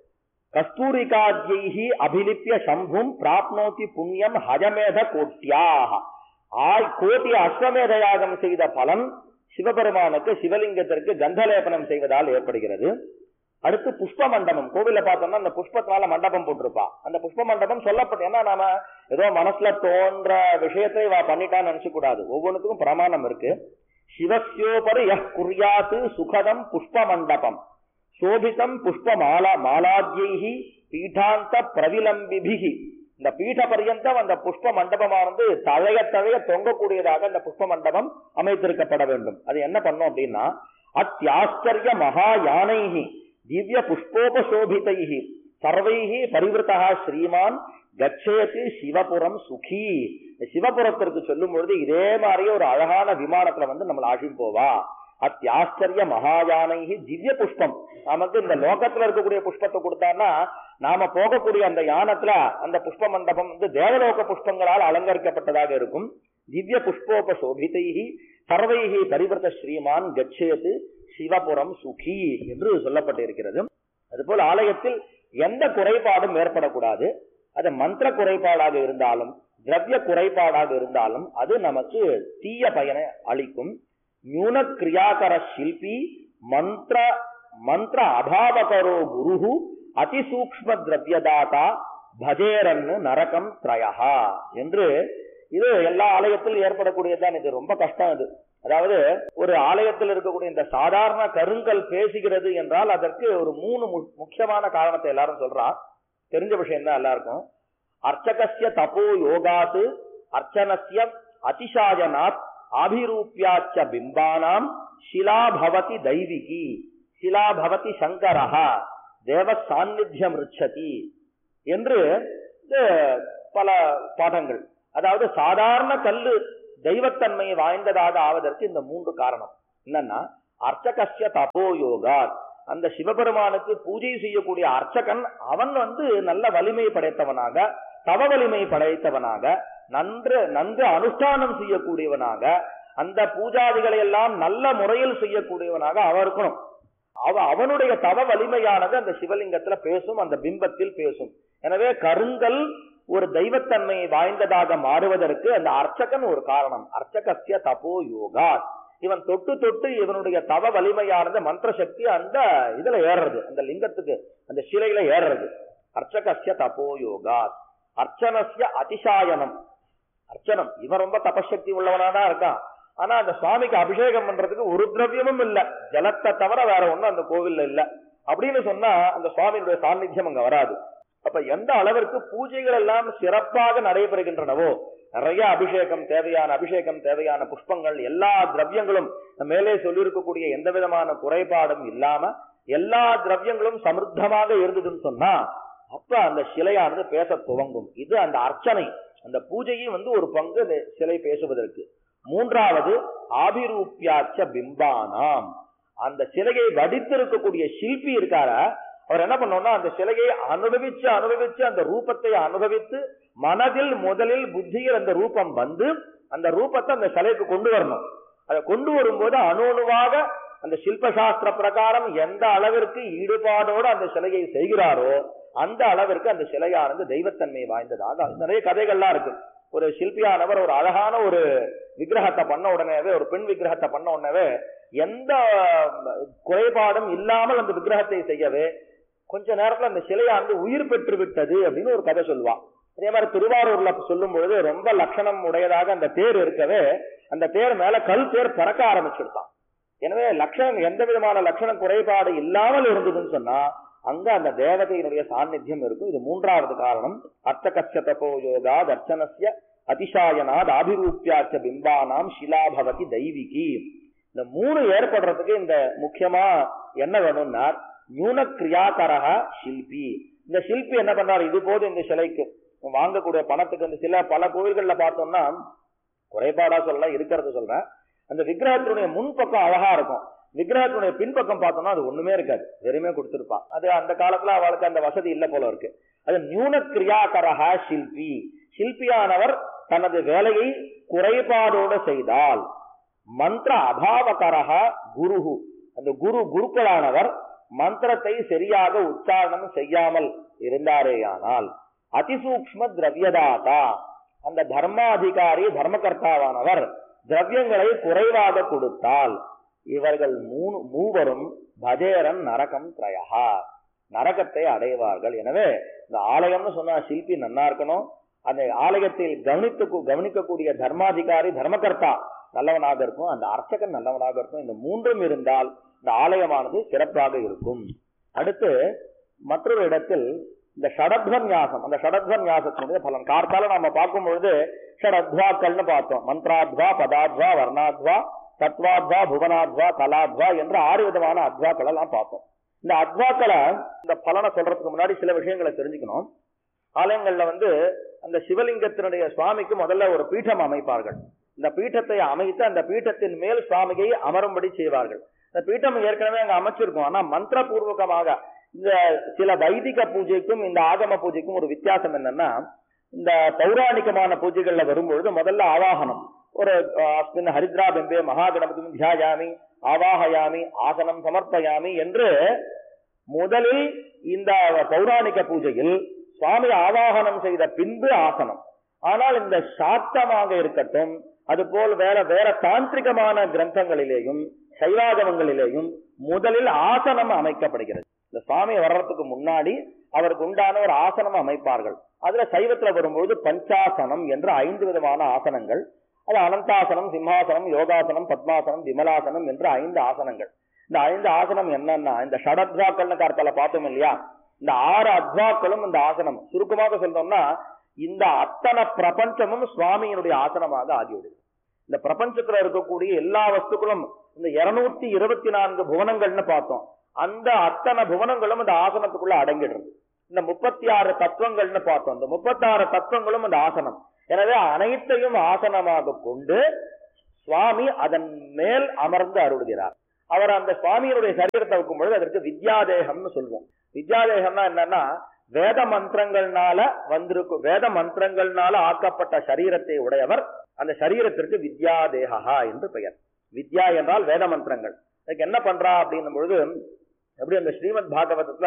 கஸ்தூரிகாத்யைஹி அபிலிப்பிய சம்பும் பிராப்னோதி புண்ணியம் ஹஜமேத கோட்டியாக ஆய் கோட்டி அஸ்வமேத யாகம் செய்த பலன் சிவபெருமானுக்கு சிவலிங்கத்திற்கு கந்தலேபனம் செய்வதால் ஏற்படுகிறது அடுத்து புஷ்ப மண்டபம் கோவில பார்த்தோம்னா அந்த புஷ்பத்தினால மண்டபம் போட்டிருப்பா அந்த புஷ்ப மண்டபம் சொல்லப்பட்டு ஏன்னா நாம ஏதோ மனசுல தோன்ற விஷயத்தை வா பண்ணிட்டான்னு நினைச்சு கூடாது ஒவ்வொன்றுக்கும் பிரமாணம் இருக்கு சிவஸ்யோபரி யஹ் குர்யாத்து சுகதம் புஷ்ப மண்டபம் சோபிதம் புஷ்ப மாலா மாலாத்யைஹி பீட்டாந்த பிரவிலம்பிபிகி இந்த பீட பர்யந்தம் அந்த புஷ்ப மண்டபமானது தழைய தழைய தொங்கக்கூடியதாக அந்த புஷ்ப மண்டபம் அமைத்திருக்கப்பட வேண்டும் அது என்ன பண்ணும் அப்படின்னா அத்தியாச்சரிய மகா யானைஹி திவ்ய புஷ்போபசோபிதைஹி சர்வைஹி பரிவிருத்தா ஸ்ரீமான் கச்சேதி சிவபுரம் சுகி இந்த சிவபுரத்திற்கு சொல்லும் பொழுது இதே மாதிரியே ஒரு அழகான விமானத்துல வந்து நம்மள ஆட்சி போவா அத்தியாச்சரிய மகாயானைகி திவ்ய புஷ்பம் நமக்கு இந்த லோகத்துல இருக்கக்கூடிய புஷ்பத்தை கொடுத்தான்னா நாம போகக்கூடிய அந்த யானத்துல அந்த புஷ்ப மண்டபம் வந்து தேவலோக புஷ்பங்களால் அலங்கரிக்கப்பட்டதாக இருக்கும் திவ்ய புஷ்போப சோபிதைகி சர்வைகி பரிவர்த்த ஸ்ரீமான் கச்சேத்து சிவபுரம் சுகி என்று சொல்லப்பட்டிருக்கிறது அதுபோல் ஆலயத்தில் எந்த குறைபாடும் ஏற்படக்கூடாது அது மந்திர குறைபாடாக இருந்தாலும் திரவிய குறைபாடாக இருந்தாலும் அது நமக்கு தீய பயனை அளிக்கும் நியூன கிரியாகர சில்பி மந்திர மந்திர அபாவகரோ குருஹு அதிசூக்ஷ்ம திரவியதாதா பஜேரன்னு நரகம் திரயஹா என்று இது எல்லா ஆலயத்திலும் ஏற்படக்கூடியதுதான் இது ரொம்ப கஷ்டம் இது அதாவது ஒரு ஆலயத்தில் இருக்கக்கூடிய இந்த சாதாரண கருங்கல் பேசுகிறது என்றால் அதற்கு ஒரு மூணு மு- முக்கியமான காரணத்தை எல்லாரும் சொல்றா தெரிஞ்ச விஷயம் தான் எல்லாருக்கும் அர்ச்சகஸ்ய தபோ யோகாத்து அர்ச்சனஸ்ய அதிசாயனாத் ஆபிரூப்பியாச்ச பிம்பானாம் சிலா பவதி தைவிகி சிலா பவதி சங்கரஹா தேவ சாநித்தியம் ருச்சதி என்று இந்த பல பாடங்கள் அதாவது சாதாரண கல்லு தெய்வத்தன்மை வாய்ந்ததாக ஆவதற்கு இந்த மூன்று காரணம் என்னன்னா அர்ச்சகஸ்ய தபோ யோகா அந்த சிவபெருமானுக்கு பூஜை செய்யக்கூடிய அர்ச்சகன் அவன் வந்து நல்ல வலிமை படைத்தவனாக தவ வலிமை படைத்தவனாக நன்று நன்கு அனுஷ்டானம் செய்யக்கூடியவனாக அந்த பூஜாதிகளை எல்லாம் நல்ல முறையில் செய்யக்கூடியவனாக அவன் இருக்கணும் அவ அவனுடைய தவ வலிமையானது அந்த சிவலிங்கத்துல பேசும் அந்த பிம்பத்தில் பேசும் எனவே கருங்கல் ஒரு தெய்வத்தன்மை வாய்ந்ததாக மாறுவதற்கு அந்த அர்ச்சகன் ஒரு காரணம் அர்ச்சகசிய தபோ யோகா இவன் தொட்டு தொட்டு இவனுடைய தவ வலிமையானது மந்திர சக்தி அந்த இதுல ஏறுறது அந்த லிங்கத்துக்கு அந்த சிலையில ஏறுறது அர்ச்சகசிய தபோ யோகா அர்ச்சனசிய அதிசாயனம் அர்ச்சனம் இவன் ரொம்ப தபசக்தி உள்ளவனா தான் இருக்கான் ஆனா அந்த சுவாமிக்கு அபிஷேகம் பண்றதுக்கு ஒரு திரவியமும் இல்ல ஜலத்தை தவிர வேற ஒண்ணும் அந்த கோவில்ல இல்ல அப்படின்னு சொன்னா அந்த சுவாமியினுடைய சாநித்தியம் அங்க வராது அப்ப எந்த அளவிற்கு பூஜைகள் எல்லாம் சிறப்பாக நடைபெறுகின்றனவோ நிறைய அபிஷேகம் தேவையான அபிஷேகம் தேவையான புஷ்பங்கள் எல்லா திரவியங்களும் மேலே சொல்லியிருக்கக்கூடிய எந்த விதமான குறைபாடும் இல்லாம எல்லா திரவியங்களும் சமிருத்தமாக இருந்ததுன்னு சொன்னா அப்ப அந்த சிலையானது பேச துவங்கும் இது அந்த அர்ச்சனை அந்த பூஜையும் வந்து ஒரு பங்கு அந்த சிலை பேசுவதற்கு மூன்றாவது ஆபிரூப்பியாச்ச பிம்பானாம் அந்த சிலையை வடித்திருக்கக்கூடிய சிற்பி இருக்கார அவர் என்ன பண்ணோம்னா அந்த சிலையை அனுபவிச்சு அனுபவிச்சு அந்த ரூபத்தை அனுபவித்து மனதில் முதலில் புத்தியில் அந்த ரூபம் வந்து அந்த ரூபத்தை அந்த சிலைக்கு கொண்டு வரணும் அதை கொண்டு வரும்போது அணு அணுவாக அந்த சில்பசாஸ்திர பிரகாரம் எந்த அளவிற்கு ஈடுபாடோடு அந்த சிலையை செய்கிறாரோ அந்த அளவிற்கு அந்த சிலையானது தெய்வத்தன்மை வாய்ந்ததாக நிறைய கதைகள்லாம் இருக்கு ஒரு சிற்பியானவர் ஒரு அழகான ஒரு விக்கிரகத்தை பண்ண உடனேவே ஒரு பெண் விக்கிரகத்தை பண்ண உடனேவே எந்த குறைபாடும் இல்லாமல் அந்த விக்கிரகத்தை செய்யவே கொஞ்ச நேரத்துல அந்த சிலையானது உயிர் பெற்று விட்டது அப்படின்னு ஒரு கதை சொல்லுவான் அதே மாதிரி திருவாரூர்ல சொல்லும் பொழுது ரொம்ப லட்சணம் உடையதாக அந்த தேர் இருக்கவே அந்த தேர் மேல கல் தேர் பறக்க ஆரம்பிச்சிருப்பான் எனவே லட்சணம் எந்த விதமான லட்சண குறைபாடு இல்லாமல் இருந்ததுன்னு சொன்னா அங்க அந்த தேவதையினுடைய சாநித்தியம் இருக்கும் இது மூன்றாவது காரணம் அர்த்தகச்ச தபோ யோகா தர்சனசிய அதிசாயனாத் ஆபிரூப்பியாச்ச பிம்பானாம் சிலாபவதி தெய்விகி இந்த மூணு ஏற்படுறதுக்கு இந்த முக்கியமா என்ன வேணும்னா நியூன கிரியாகரக சில்பி இந்த சில்பி என்ன பண்றாரு இது போது இந்த சிலைக்கு வாங்கக்கூடிய பணத்துக்கு இந்த சில பல கோயில்கள்ல பார்த்தோம்னா குறைபாடா சொல்ல இருக்கிறத சொல்றேன் அந்த விக்கிரகத்தினுடைய முன்பக்கம் அழகா இருக்கும் விக்கிரகத்தினுடைய பின்பக்கம் பார்த்தோம்னா அது ஒண்ணுமே இருக்காது வெறுமே கொடுத்திருப்பா அது அந்த காலத்துல அவளுக்கு அந்த வசதி இல்ல போல இருக்கு அது நியூன கிரியாகரக சில்பி சில்பியானவர் தனது வேலையை குறைபாடோடு செய்தால் மந்திர அபாவகரக குருகு அந்த குரு குருக்களானவர் மந்திரத்தை சரியாக உச்சாரணம் செய்யாமல் இருந்தாரேயானால் அதிசூக்ம திரவியதாதா அந்த தர்மாதிகாரி தர்மகர்த்தாவானவர் திரவியங்களை குறைவாக கொடுத்தால் இவர்கள் மூணு மூவரும் பஜேரன் நரகம் திரயகா நரகத்தை அடைவார்கள் எனவே இந்த ஆலயம்னு சொன்னா சிற்பி நன்னா இருக்கணும் அந்த ஆலயத்தில் கவனித்து கவனிக்கக்கூடிய தர்மாதிகாரி தர்மகர்த்தா நல்லவனாக இருக்கும் அந்த அர்ச்சகன் நல்லவனாக இருக்கும் இந்த மூன்றும் இருந்தால் இந்த ஆலயமானது சிறப்பாக இருக்கும் அடுத்து மற்றொரு இடத்தில் இந்த ஷடத்வன்யாசம் அந்த ஷடத்வன்யாசத்தினுடைய பலன் கார்த்தால நாம பார்க்கும் பொழுது ஷடத்வாக்கள்னு பார்த்தோம் மந்த்ராத்வா பதாத்வா வர்ணாத்வா தத்வாத்வா புவனாத்வா கலாத்வா என்ற ஆறு விதமான அத்வாக்கள் எல்லாம் பார்த்தோம் இந்த அத்வாக்களை இந்த பலனை சொல்றதுக்கு முன்னாடி சில விஷயங்களை தெரிஞ்சுக்கணும் ஆலயங்கள்ல வந்து அந்த சிவலிங்கத்தினுடைய சுவாமிக்கு முதல்ல ஒரு பீഠம் அமைப்பார்கள் இந்த பீட்டத்தை அமைத்து அந்த பீட்டத்தின் மேல் சுவாமியை அமரும்படி செய்வார்கள் இந்த பீட்டம் ஏற்கனவே அங்க அமைச்சிருக்கும் ஆனா மந்திரபூர்வகமாக இந்த சில வைதிக பூஜைக்கும் இந்த ஆகம பூஜைக்கும் ஒரு வித்தியாசம் என்னன்னா இந்த பௌராணிகமான பூஜைகள்ல வரும்பொழுது முதல்ல ஆவாகனம் ஒரு அஸ்மின் ஹரித்ரா பிம்பே மகாகணபதி தியாயாமி ஆவாகயாமி ஆசனம் சமர்ப்பயாமி என்று முதலில் இந்த பௌராணிக பூஜையில் சுவாமி ஆவாகனம் செய்த பின்பு ஆசனம் ஆனால் இந்த சாத்தமாக இருக்கட்டும் அதுபோல் வேற வேற தாந்திரிகமான கிரந்தங்களிலேயும் சைவாகமங்களிலேயும் முதலில் ஆசனம் அமைக்கப்படுகிறது இந்த சுவாமி வர்றதுக்கு முன்னாடி அவருக்கு உண்டான ஒரு ஆசனம் அமைப்பார்கள் அதுல சைவத்துல வரும்போது பஞ்சாசனம் என்ற ஐந்து விதமான ஆசனங்கள் அது அனந்தாசனம் சிம்ஹாசனம் யோகாசனம் பத்மாசனம் விமலாசனம் என்ற ஐந்து ஆசனங்கள் இந்த ஐந்து ஆசனம் என்னன்னா இந்த ஷடத்வாக்கள்னு கார்த்தால பார்த்தோம் இல்லையா இந்த ஆறு அத்வாக்களும் இந்த ஆசனம் சுருக்கமாக சொல்றோம்னா இந்த அத்தனை பிரபஞ்சமும் சுவாமியினுடைய ஆசனமாக ஆகிவிடுது இந்த பிரபஞ்சத்துல இருக்கக்கூடிய எல்லா வஸ்துக்களும் இந்த இருநூத்தி இருபத்தி நான்கு புவனங்கள்னு பார்த்தோம் அந்த அத்தனை புவனங்களும் இந்த ஆசனத்துக்குள்ள அடங்கிடுறது இந்த முப்பத்தி ஆறு தத்துவங்கள்னு பார்த்தோம் இந்த முப்பத்தாறு தத்துவங்களும் இந்த ஆசனம் எனவே அனைத்தையும் ஆசனமாக கொண்டு சுவாமி அதன் மேல் அமர்ந்து அருள்கிறார் அவர் அந்த சுவாமியினுடைய சரீரத்தை வைக்கும் பொழுது அதற்கு வித்யாதேகம்னு சொல்லுவோம் வித்யாதேகம்னா என்னன்னா வேத மந்திரங்கள்னால வந்திருக்கும் வேத மந்திரங்கள்னால ஆக்கப்பட்ட சரீரத்தை உடையவர் அந்த சரீரத்திற்கு வித்யாதேகா என்று பெயர் வித்யா என்றால் வேத மந்திரங்கள் அதுக்கு என்ன பண்றா அப்படின்னும் பொழுது எப்படி அந்த ஸ்ரீமத் பாகவதத்துல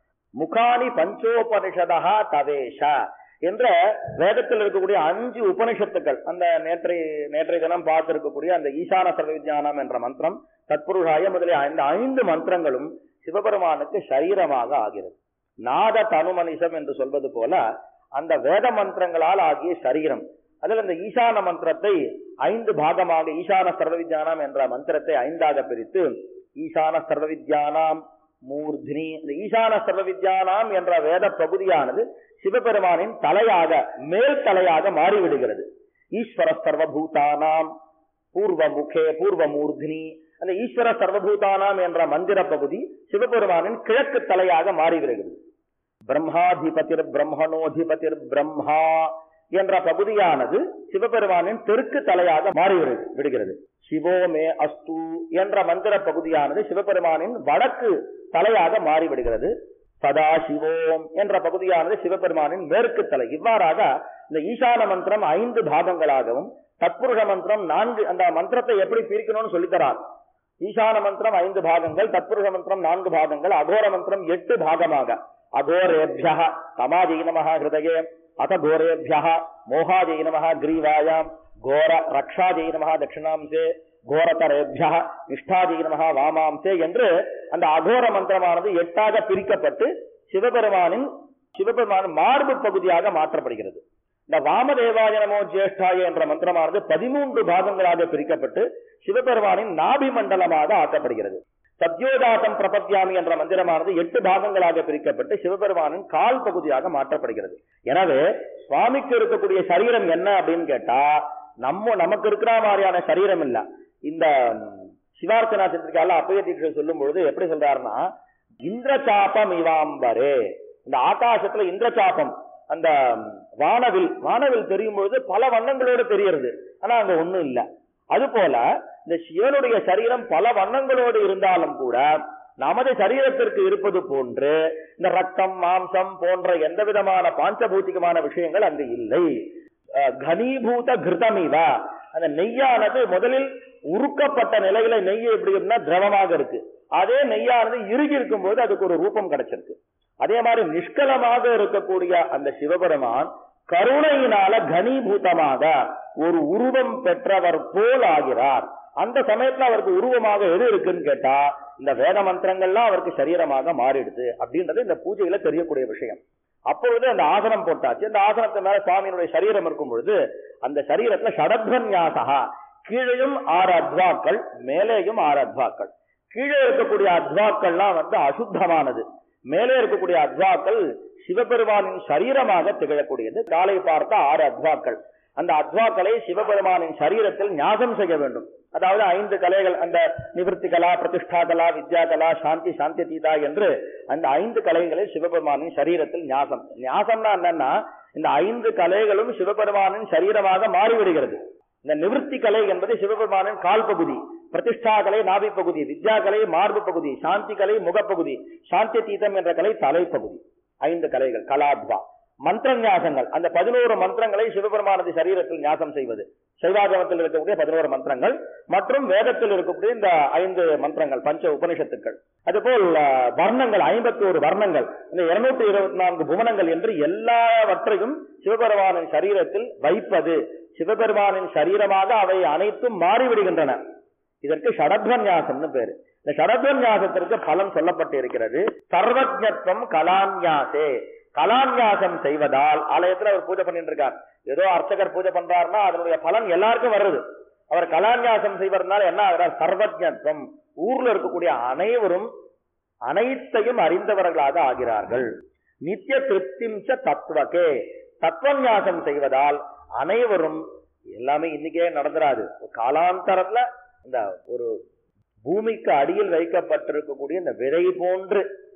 முகானி பஞ்சோபனிஷதா தவேஷ என்ற வேதத்தில் இருக்கக்கூடிய அஞ்சு உபனிஷத்துக்கள் அந்த நேற்றை நேற்றைய தினம் பார்த்திருக்கக்கூடிய அந்த ஈசான சர்வ வித்யானம் என்ற மந்திரம் தத்புருஷாய முதலிய இந்த ஐந்து மந்திரங்களும் சிவபெருமானுக்கு சரீரமாக ஆகிறது நாத தனுமனிஷம் என்று சொல்வது போல அந்த வேத மந்திரங்களால் ஆகிய சரீரம் அதில் இந்த ஈசான மந்திரத்தை ஐந்து பாகமாக ஈசான சர்வ வித்யானம் என்ற மந்திரத்தை ஐந்தாக பிரித்து ஈசான சர்வ வித்யானாம் மூர்தினி இந்த ஈசான சர்வ வித்யானாம் என்ற வேத பகுதியானது சிவபெருமானின் தலையாக மேல் தலையாக மாறிவிடுகிறது ஈஸ்வர சர்வபூதானாம் பூர்வ முகே பூர்வ மூர்தினி அந்த ஈஸ்வர சர்வபூதானாம் என்ற மந்திர பகுதி சிவபெருமானின் கிழக்கு தலையாக மாறிவிடுகிறது பிரம்மாதிபதிர் பிரம்மணோதிபதிர் பிரம்மா என்ற பகுதியானது சிவபெருமானின் தெற்கு தலையாக மாறி விடு- விடுகிறது சிவோமே அஸ்து என்ற மந்திர பகுதியானது சிவபெருமானின் வடக்கு தலையாக மாறிவிடுகிறது சதா சிவோம் என்ற பகுதியானது சிவபெருமானின் மேற்கு தலை இவ்வாறாக இந்த ஈசான மந்திரம் ஐந்து பாகங்களாகவும் தத்புருஷ மந்திரம் நான்கு அந்த மந்திரத்தை எப்படி பிரிக்கணும்னு சொல்லித்தரார் ஈசான மந்திரம் ஐந்து பாகங்கள் தத்புருஷ மந்திரம் நான்கு பாகங்கள் அகோர மந்திரம் எட்டு பாகமாக அகோரேபிய தமாஜை நம ஹிருதயே அத கோரேபிய மோகாஜை நம கிரீவாயாம் கோர ரக்ஷாஜை நம தட்சிணாம்சே கோரதரேபிய நிஷ்டாஜை நம வாமாம்சே என்று அந்த அகோர மந்திரமானது எட்டாக பிரிக்கப்பட்டு சிவபெருமானின் சிவபெருமானின் மார்பு பகுதியாக மாற்றப்படுகிறது இந்த வாமதேவாய நமோ ஜேஷ்டாய என்ற மந்திரமானது பதிமூன்று பாகங்களாக பிரிக்கப்பட்டு சிவபெருமானின் நாபி மண்டலமாக ஆக்கப்படுகிறது சத்யோதாசம் பிரபத்யாமி என்ற மந்திரமானது எட்டு பாகங்களாக பிரிக்கப்பட்டு சிவபெருமானின் கால் பகுதியாக மாற்றப்படுகிறது எனவே சுவாமிக்கு இருக்கக்கூடிய சரீரம் என்ன அப்படின்னு கேட்டா நம்ம நமக்கு இருக்கிற மாதிரியான சரீரம் இல்ல இந்த சிவார்த்தனா சித்திரிக்கால அப்பய தீட்சை சொல்லும் பொழுது எப்படி சொல்றாருன்னா இந்திரசாபம் இவாம்பரே இந்த ஆகாசத்துல இந்திரசாபம் அந்த வானவில் வானவில் தெரியும் பொழுது பல வண்ணங்களோடு தெரியறது ஆனா அங்க ஒண்ணும் இல்ல அது போல இந்த சிவனுடைய சரீரம் பல வண்ணங்களோடு இருந்தாலும் கூட நமது சரீரத்திற்கு இருப்பது போன்று இந்த ரத்தம் மாம்சம் போன்ற எந்த விதமான பாஞ்சபூத்திகமான விஷயங்கள் அங்கு இல்லை அஹ், கனீபூத கிருதமிவ அந்த நெய்யானது முதலில் உருக்கப்பட்ட நிலையில நெய் எப்படி இருக்குன்னா திரவமாக இருக்கு அதே நெய்யானது இறுகி இருக்கும் போது அதுக்கு ஒரு ரூபம் கிடைச்சிருக்கு அதே மாதிரி நிஷ்கலமாக இருக்கக்கூடிய அந்த சிவபெருமான் கருணையினால கனீபூதமாக ஒரு உருவம் பெற்றவர் போல் ஆகிறார் அந்த சமயத்துல அவருக்கு உருவமாக எது இருக்குன்னு கேட்டா இந்த வேத மந்திரங்கள்லாம் அவருக்கு சரீரமாக மாறிடுது அப்படின்றது இந்த பூஜையில தெரியக்கூடிய விஷயம் அப்பொழுது அந்த ஆசனம் போட்டாச்சு அந்த ஆசனத்து மேல சுவாமியினுடைய சரீரம் இருக்கும் பொழுது அந்த சரீரத்துல ஷடத்வன்யாசகா கீழையும் ஆறு அத்வாக்கள் மேலேயும் ஆறு அத்வாக்கள் கீழே இருக்கக்கூடிய அத்வாக்கள்லாம் வந்து அசுத்தமானது மேலே இருக்கக்கூடிய அத்வாக்கள் சிவபெருமானின் சரீரமாக திகழக்கூடியது காலை பார்த்த ஆறு அத்வாக்கள் அந்த அத்வாக்களை சிவபெருமானின் சரீரத்தில் ஞாகம் செய்ய வேண்டும் அதாவது ஐந்து கலைகள் அந்த நிவர்த்தி கலா பிரதிஷ்டா கலா வித்யா கலா சாந்தி சாந்தி தீதா என்று அந்த ஐந்து கலைகளை சிவபெருமானின் சரீரத்தில் ஞாசம் ஞாசம்னா என்னன்னா இந்த ஐந்து கலைகளும் சிவபெருமானின் சரீரமாக மாறிவிடுகிறது இந்த நிவர்த்தி கலை என்பது சிவபெருமானின் கால் பகுதி பிரதிஷ்டா கலை நாபி பகுதி வித்யா கலை மார்பு பகுதி சாந்தி கலை முகப்பகுதி சாந்தி தீதம் என்ற கலை தலைப்பகுதி ஐந்து கலைகள் கலாத்வா மந்திர ஞாசங்கள் அந்த பதினோரு மந்திரங்களை சிவபெருமானது சரீரத்தில் ஞாசம் செய்வது சைவாகமத்தில் இருக்கக்கூடிய பதினோரு மந்திரங்கள் மற்றும் வேதத்தில் இருக்கக்கூடிய இந்த ஐந்து மந்திரங்கள் பஞ்ச உபனிஷத்துக்கள் அதுபோல் அஹ், வர்ணங்கள் ஐம்பத்தி ஒரு வர்ணங்கள் இந்த இருநூத்தி இருபத்தி நான்கு புவனங்கள் என்று எல்லாவற்றையும் சிவபெருமானின் சரீரத்தில் வைப்பது சிவபெருமானின் சரீரமாக அவை அனைத்தும் மாறிவிடுகின்றன இதற்கு ஷடத்வன்யாசம்னு பேரு இந்த ஷடத்வன்யாசத்திற்கு பலன் சொல்லப்பட்டு இருக்கிறது சர்வஜத்வம் கலான்யாசே கலான்யாசம் செய்வதால் ஆலயத்துல அவர் பூஜை பண்ணிட்டு இருக்கார் ஏதோ அர்ச்சகர் பூஜை பண்றாருன்னா அதனுடைய பலன் எல்லாருக்கும் வருது அவர் கலான்யாசம் செய்வதனால என்ன ஆகிறார் சர்வஜத்வம் ஊர்ல இருக்கக்கூடிய அனைவரும் அனைத்தையும் அறிந்தவர்களாக ஆகிறார்கள் நித்திய திருப்திம் ச தத்துவகே தத்துவன்யாசம் செய்வதால் அனைவரும் எல்லாமே இன்னைக்கே நடந்துராது காலாந்தரத்துல இந்த ஒரு பூமிக்கு அடியில் வைக்கப்பட்டிருக்கக்கூடிய இந்த விதை போன்று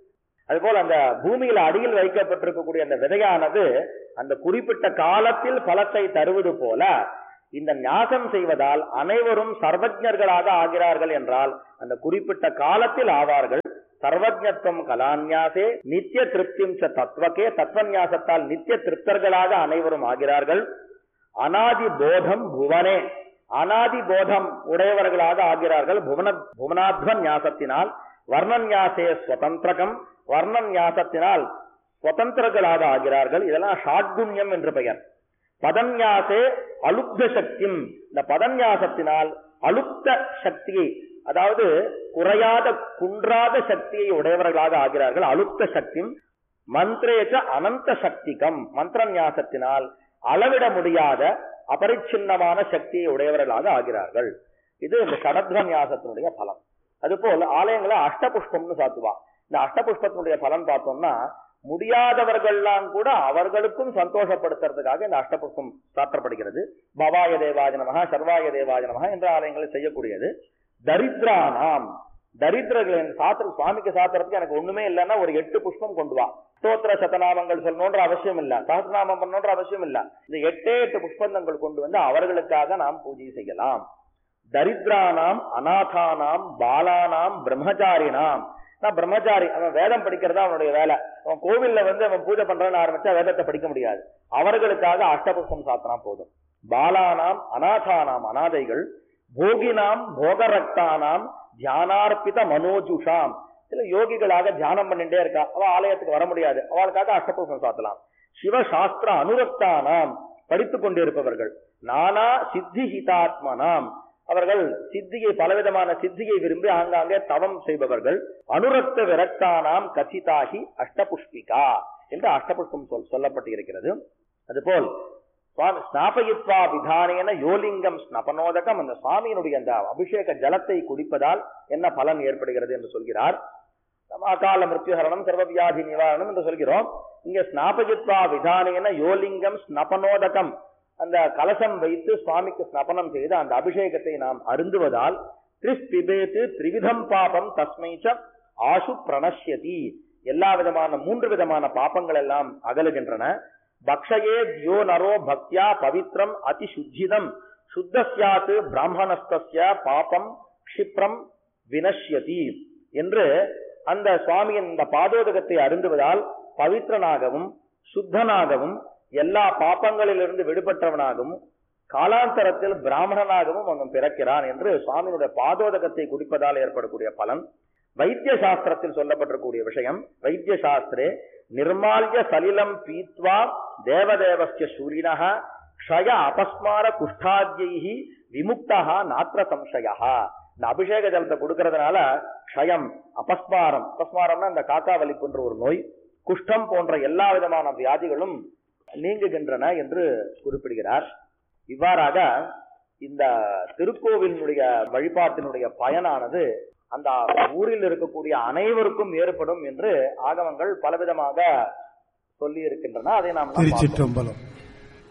அதுபோல அந்த பூமியில அடியில் வைக்கப்பட்டிருக்கக்கூடிய அந்த விதையானது அந்த குறிப்பிட்ட காலத்தில் பலத்தை தருவது போல இந்த ஞாசம் செய்வதால் அனைவரும் சர்வஜர்களாக ஆகிறார்கள் என்றால் அந்த குறிப்பிட்ட காலத்தில் ஆவார்கள் சர்வஜத்துவம் கலான்யாசே நித்திய திருப்திம் ச தத்துவக்கே தத்துவநியாசத்தால் நித்திய திருப்தர்களாக அனைவரும் ஆகிறார்கள் அனாதி போதம் புவனே அனாதி போதம் உடையவர்களாக ஆகிறார்கள் புவன புவனாத்வ ஞாசத்தினால் வர்ணன்யாசே ஸ்வதந்திரகம் வர்ணன்யாசத்தினால் சுதந்திரர்களாக ஆகிறார்கள் இதெல்லாம் ஷாட்குண்யம் என்று பெயர் பதன்யாசே அலுப்த சக்தியும் இந்த பதன்யாசத்தினால் அலுப்த சக்தியை அதாவது குறையாத குன்றாத சக்தியை உடையவர்களாக ஆகிறார்கள் அலுப்த சக்தியும் மந்திரேச்ச அனந்த சக்திகம் மந்திரநியாசத்தினால் அளவிட முடியாத அபரிச்சின்னமான சக்தியை உடையவர்களாக ஆகிறார்கள் இது இந்த ஷடத்வநியாசத்தினுடைய பலம் அதுபோல் ஆலயங்களை அஷ்டபுஷ்பம்னு சாத்துவா இந்த அஷ்டபுஷ்பத்தினுடைய பலன் பார்த்தோம்னா முடியாதவர்கள்லாம் கூட அவர்களுக்கும் சந்தோஷப்படுத்துறதுக்காக இந்த அஷ்டபுஷ்பம் சாற்றப்படுகிறது பவாய தேவாய நமக சர்வாய தேவாய நமக என்ற ஆலயங்களை செய்யக்கூடியது தரித்ரானாம் தரித்திரர்கள் சாத்திர சுவாமிக்கு சாத்திரத்துக்கு எனக்கு ஒண்ணுமே இல்லைன்னா ஒரு எட்டு புஷ்பம் கொண்டு வா ஸ்தோத்திர சதநாமங்கள் சொல்லணுன்ற அவசியம் இல்ல சகசிரநாமம் பண்ணணுன்ற அவசியம் இல்ல இந்த எட்டே எட்டு புஷ்பந்தங்கள் கொண்டு வந்து அவர்களுக்காக நாம் பூஜை செய்யலாம் தரித்ரானாம் அநாதானாம் பாலானாம் பிரம்மச்சாரினாம் நான் பிரம்மச்சாரி அவன் வேதம் படிக்கிறதா அவனுடைய வேலை அவன் கோவில்ல வந்து அவன் பூஜை பண்றான்னு ஆரம்பிச்சா வேதத்தை படிக்க முடியாது அவர்களுக்காக அஷ்டபுஷ்பம் சாத்தினா போதும் பாலானாம் அநாதானாம் அனாதைகள் போகினாம் போகரக்தானாம் தியானார்ப்பித மனோஜுஷாம் சில யோகிகளாக தியானம் பண்ணிட்டே இருக்கா அவ ஆலயத்துக்கு வர முடியாது அவளுக்காக அஷ்டபுஷ்பம் சாத்தலாம் சிவசாஸ்திர அனுரக்தானாம் படித்துக் கொண்டிருப்பவர்கள் நானா சித்தி ஹிதாத்மனாம் அவர்கள் சித்தியை பலவிதமான சித்தியை விரும்பி ஆங்காங்கே தவம் செய்பவர்கள் அனுரக்த விரக்தானாம் கசிதாகி அஷ்டபுஷ்பிகா என்று அஷ்டபுஷ்பம் சொல் சொல்லப்பட்டு இருக்கிறது அதுபோல் சுவாமி ஸ்நாபயித்வா விதானேன யோலிங்கம் ஸ்னபனோதகம் அந்த சுவாமியினுடைய அந்த அபிஷேக ஜலத்தை குடிப்பதால் என்ன பலன் ஏற்படுகிறது என்று சொல்கிறார் நம்ம அகால மிருத்யுஹரணம் சர்வவியாதி நிவாரணம் என்று சொல்கிறோம் இங்க ஸ்நாபயித்வா விதானேன யோலிங்கம் ஸ்னபனோதகம் அந்த கலசம் வைத்து சுவாமிக்கு ஸ்னபனம் செய்து அந்த அபிஷேகத்தை நாம் அருந்துவதால் திரிஸ் பிபேத்து திரிவிதம் பாபம் தஸ்மைச்ச ஆசு பிரணஷ்யதி எல்லா விதமான மூன்று விதமான பாப்பங்கள் எல்லாம் அகலுகின்றன பக்ஷயே யோ நரோ பக்தியா பவித்ரம் அதிசுஜிதம் சுத்தஸ்யாத்து பிராமணஸ்தஸ்ய பாபம் க்ஷிப்ரம் வினஷ்யதி என்று அந்த சுவாமியின் இந்த பாதோதகத்தை அருந்துவதால் பவித்ரனாகவும் சுத்தனாகவும் எல்லா பாப்பங்களிலிருந்து விடுபட்டவனாகவும் காலாந்தரத்தில் பிராமணனாகவும் அவன் பிறக்கிறான் என்று சுவாமியினுடைய பாதோதகத்தை குடிப்பதால் ஏற்படக்கூடிய பலன் வைத்திய சாஸ்திரத்தில் சொல்லப்பட்டிருக்கூடிய விஷயம் வைத்திய சாஸ்திரே நிர்மால்ய சலிலம் பீத்வா தேவதேவஸ்ய சூரினக க்ஷய அபஸ்மார குஷ்டாத்யைஹி விமுக்தா நாத்திர சம்சயா இந்த அபிஷேக ஜலத்தை கொடுக்கறதுனால க்ஷயம் அபஸ்மாரம் அபஸ்மாரம்னா இந்த காக்கா வலிப்புன்ற ஒரு நோய் குஷ்டம் போன்ற எல்லா விதமான வியாதிகளும் நீங்குகின்றன என்று குறிப்பிடுகிறார் இவ்வாறாக இந்த திருக்கோவிலினுடைய வழிபாட்டினுடைய பயனானது அந்த ஊரில் இருக்கக்கூடிய அனைவருக்கும் ஏற்படும் என்று ஆகமங்கள் பலவிதமாக சொல்லி இருக்கின்றன அதை நாம் பார்த்தோம். திருச்சிற்றம்பலம்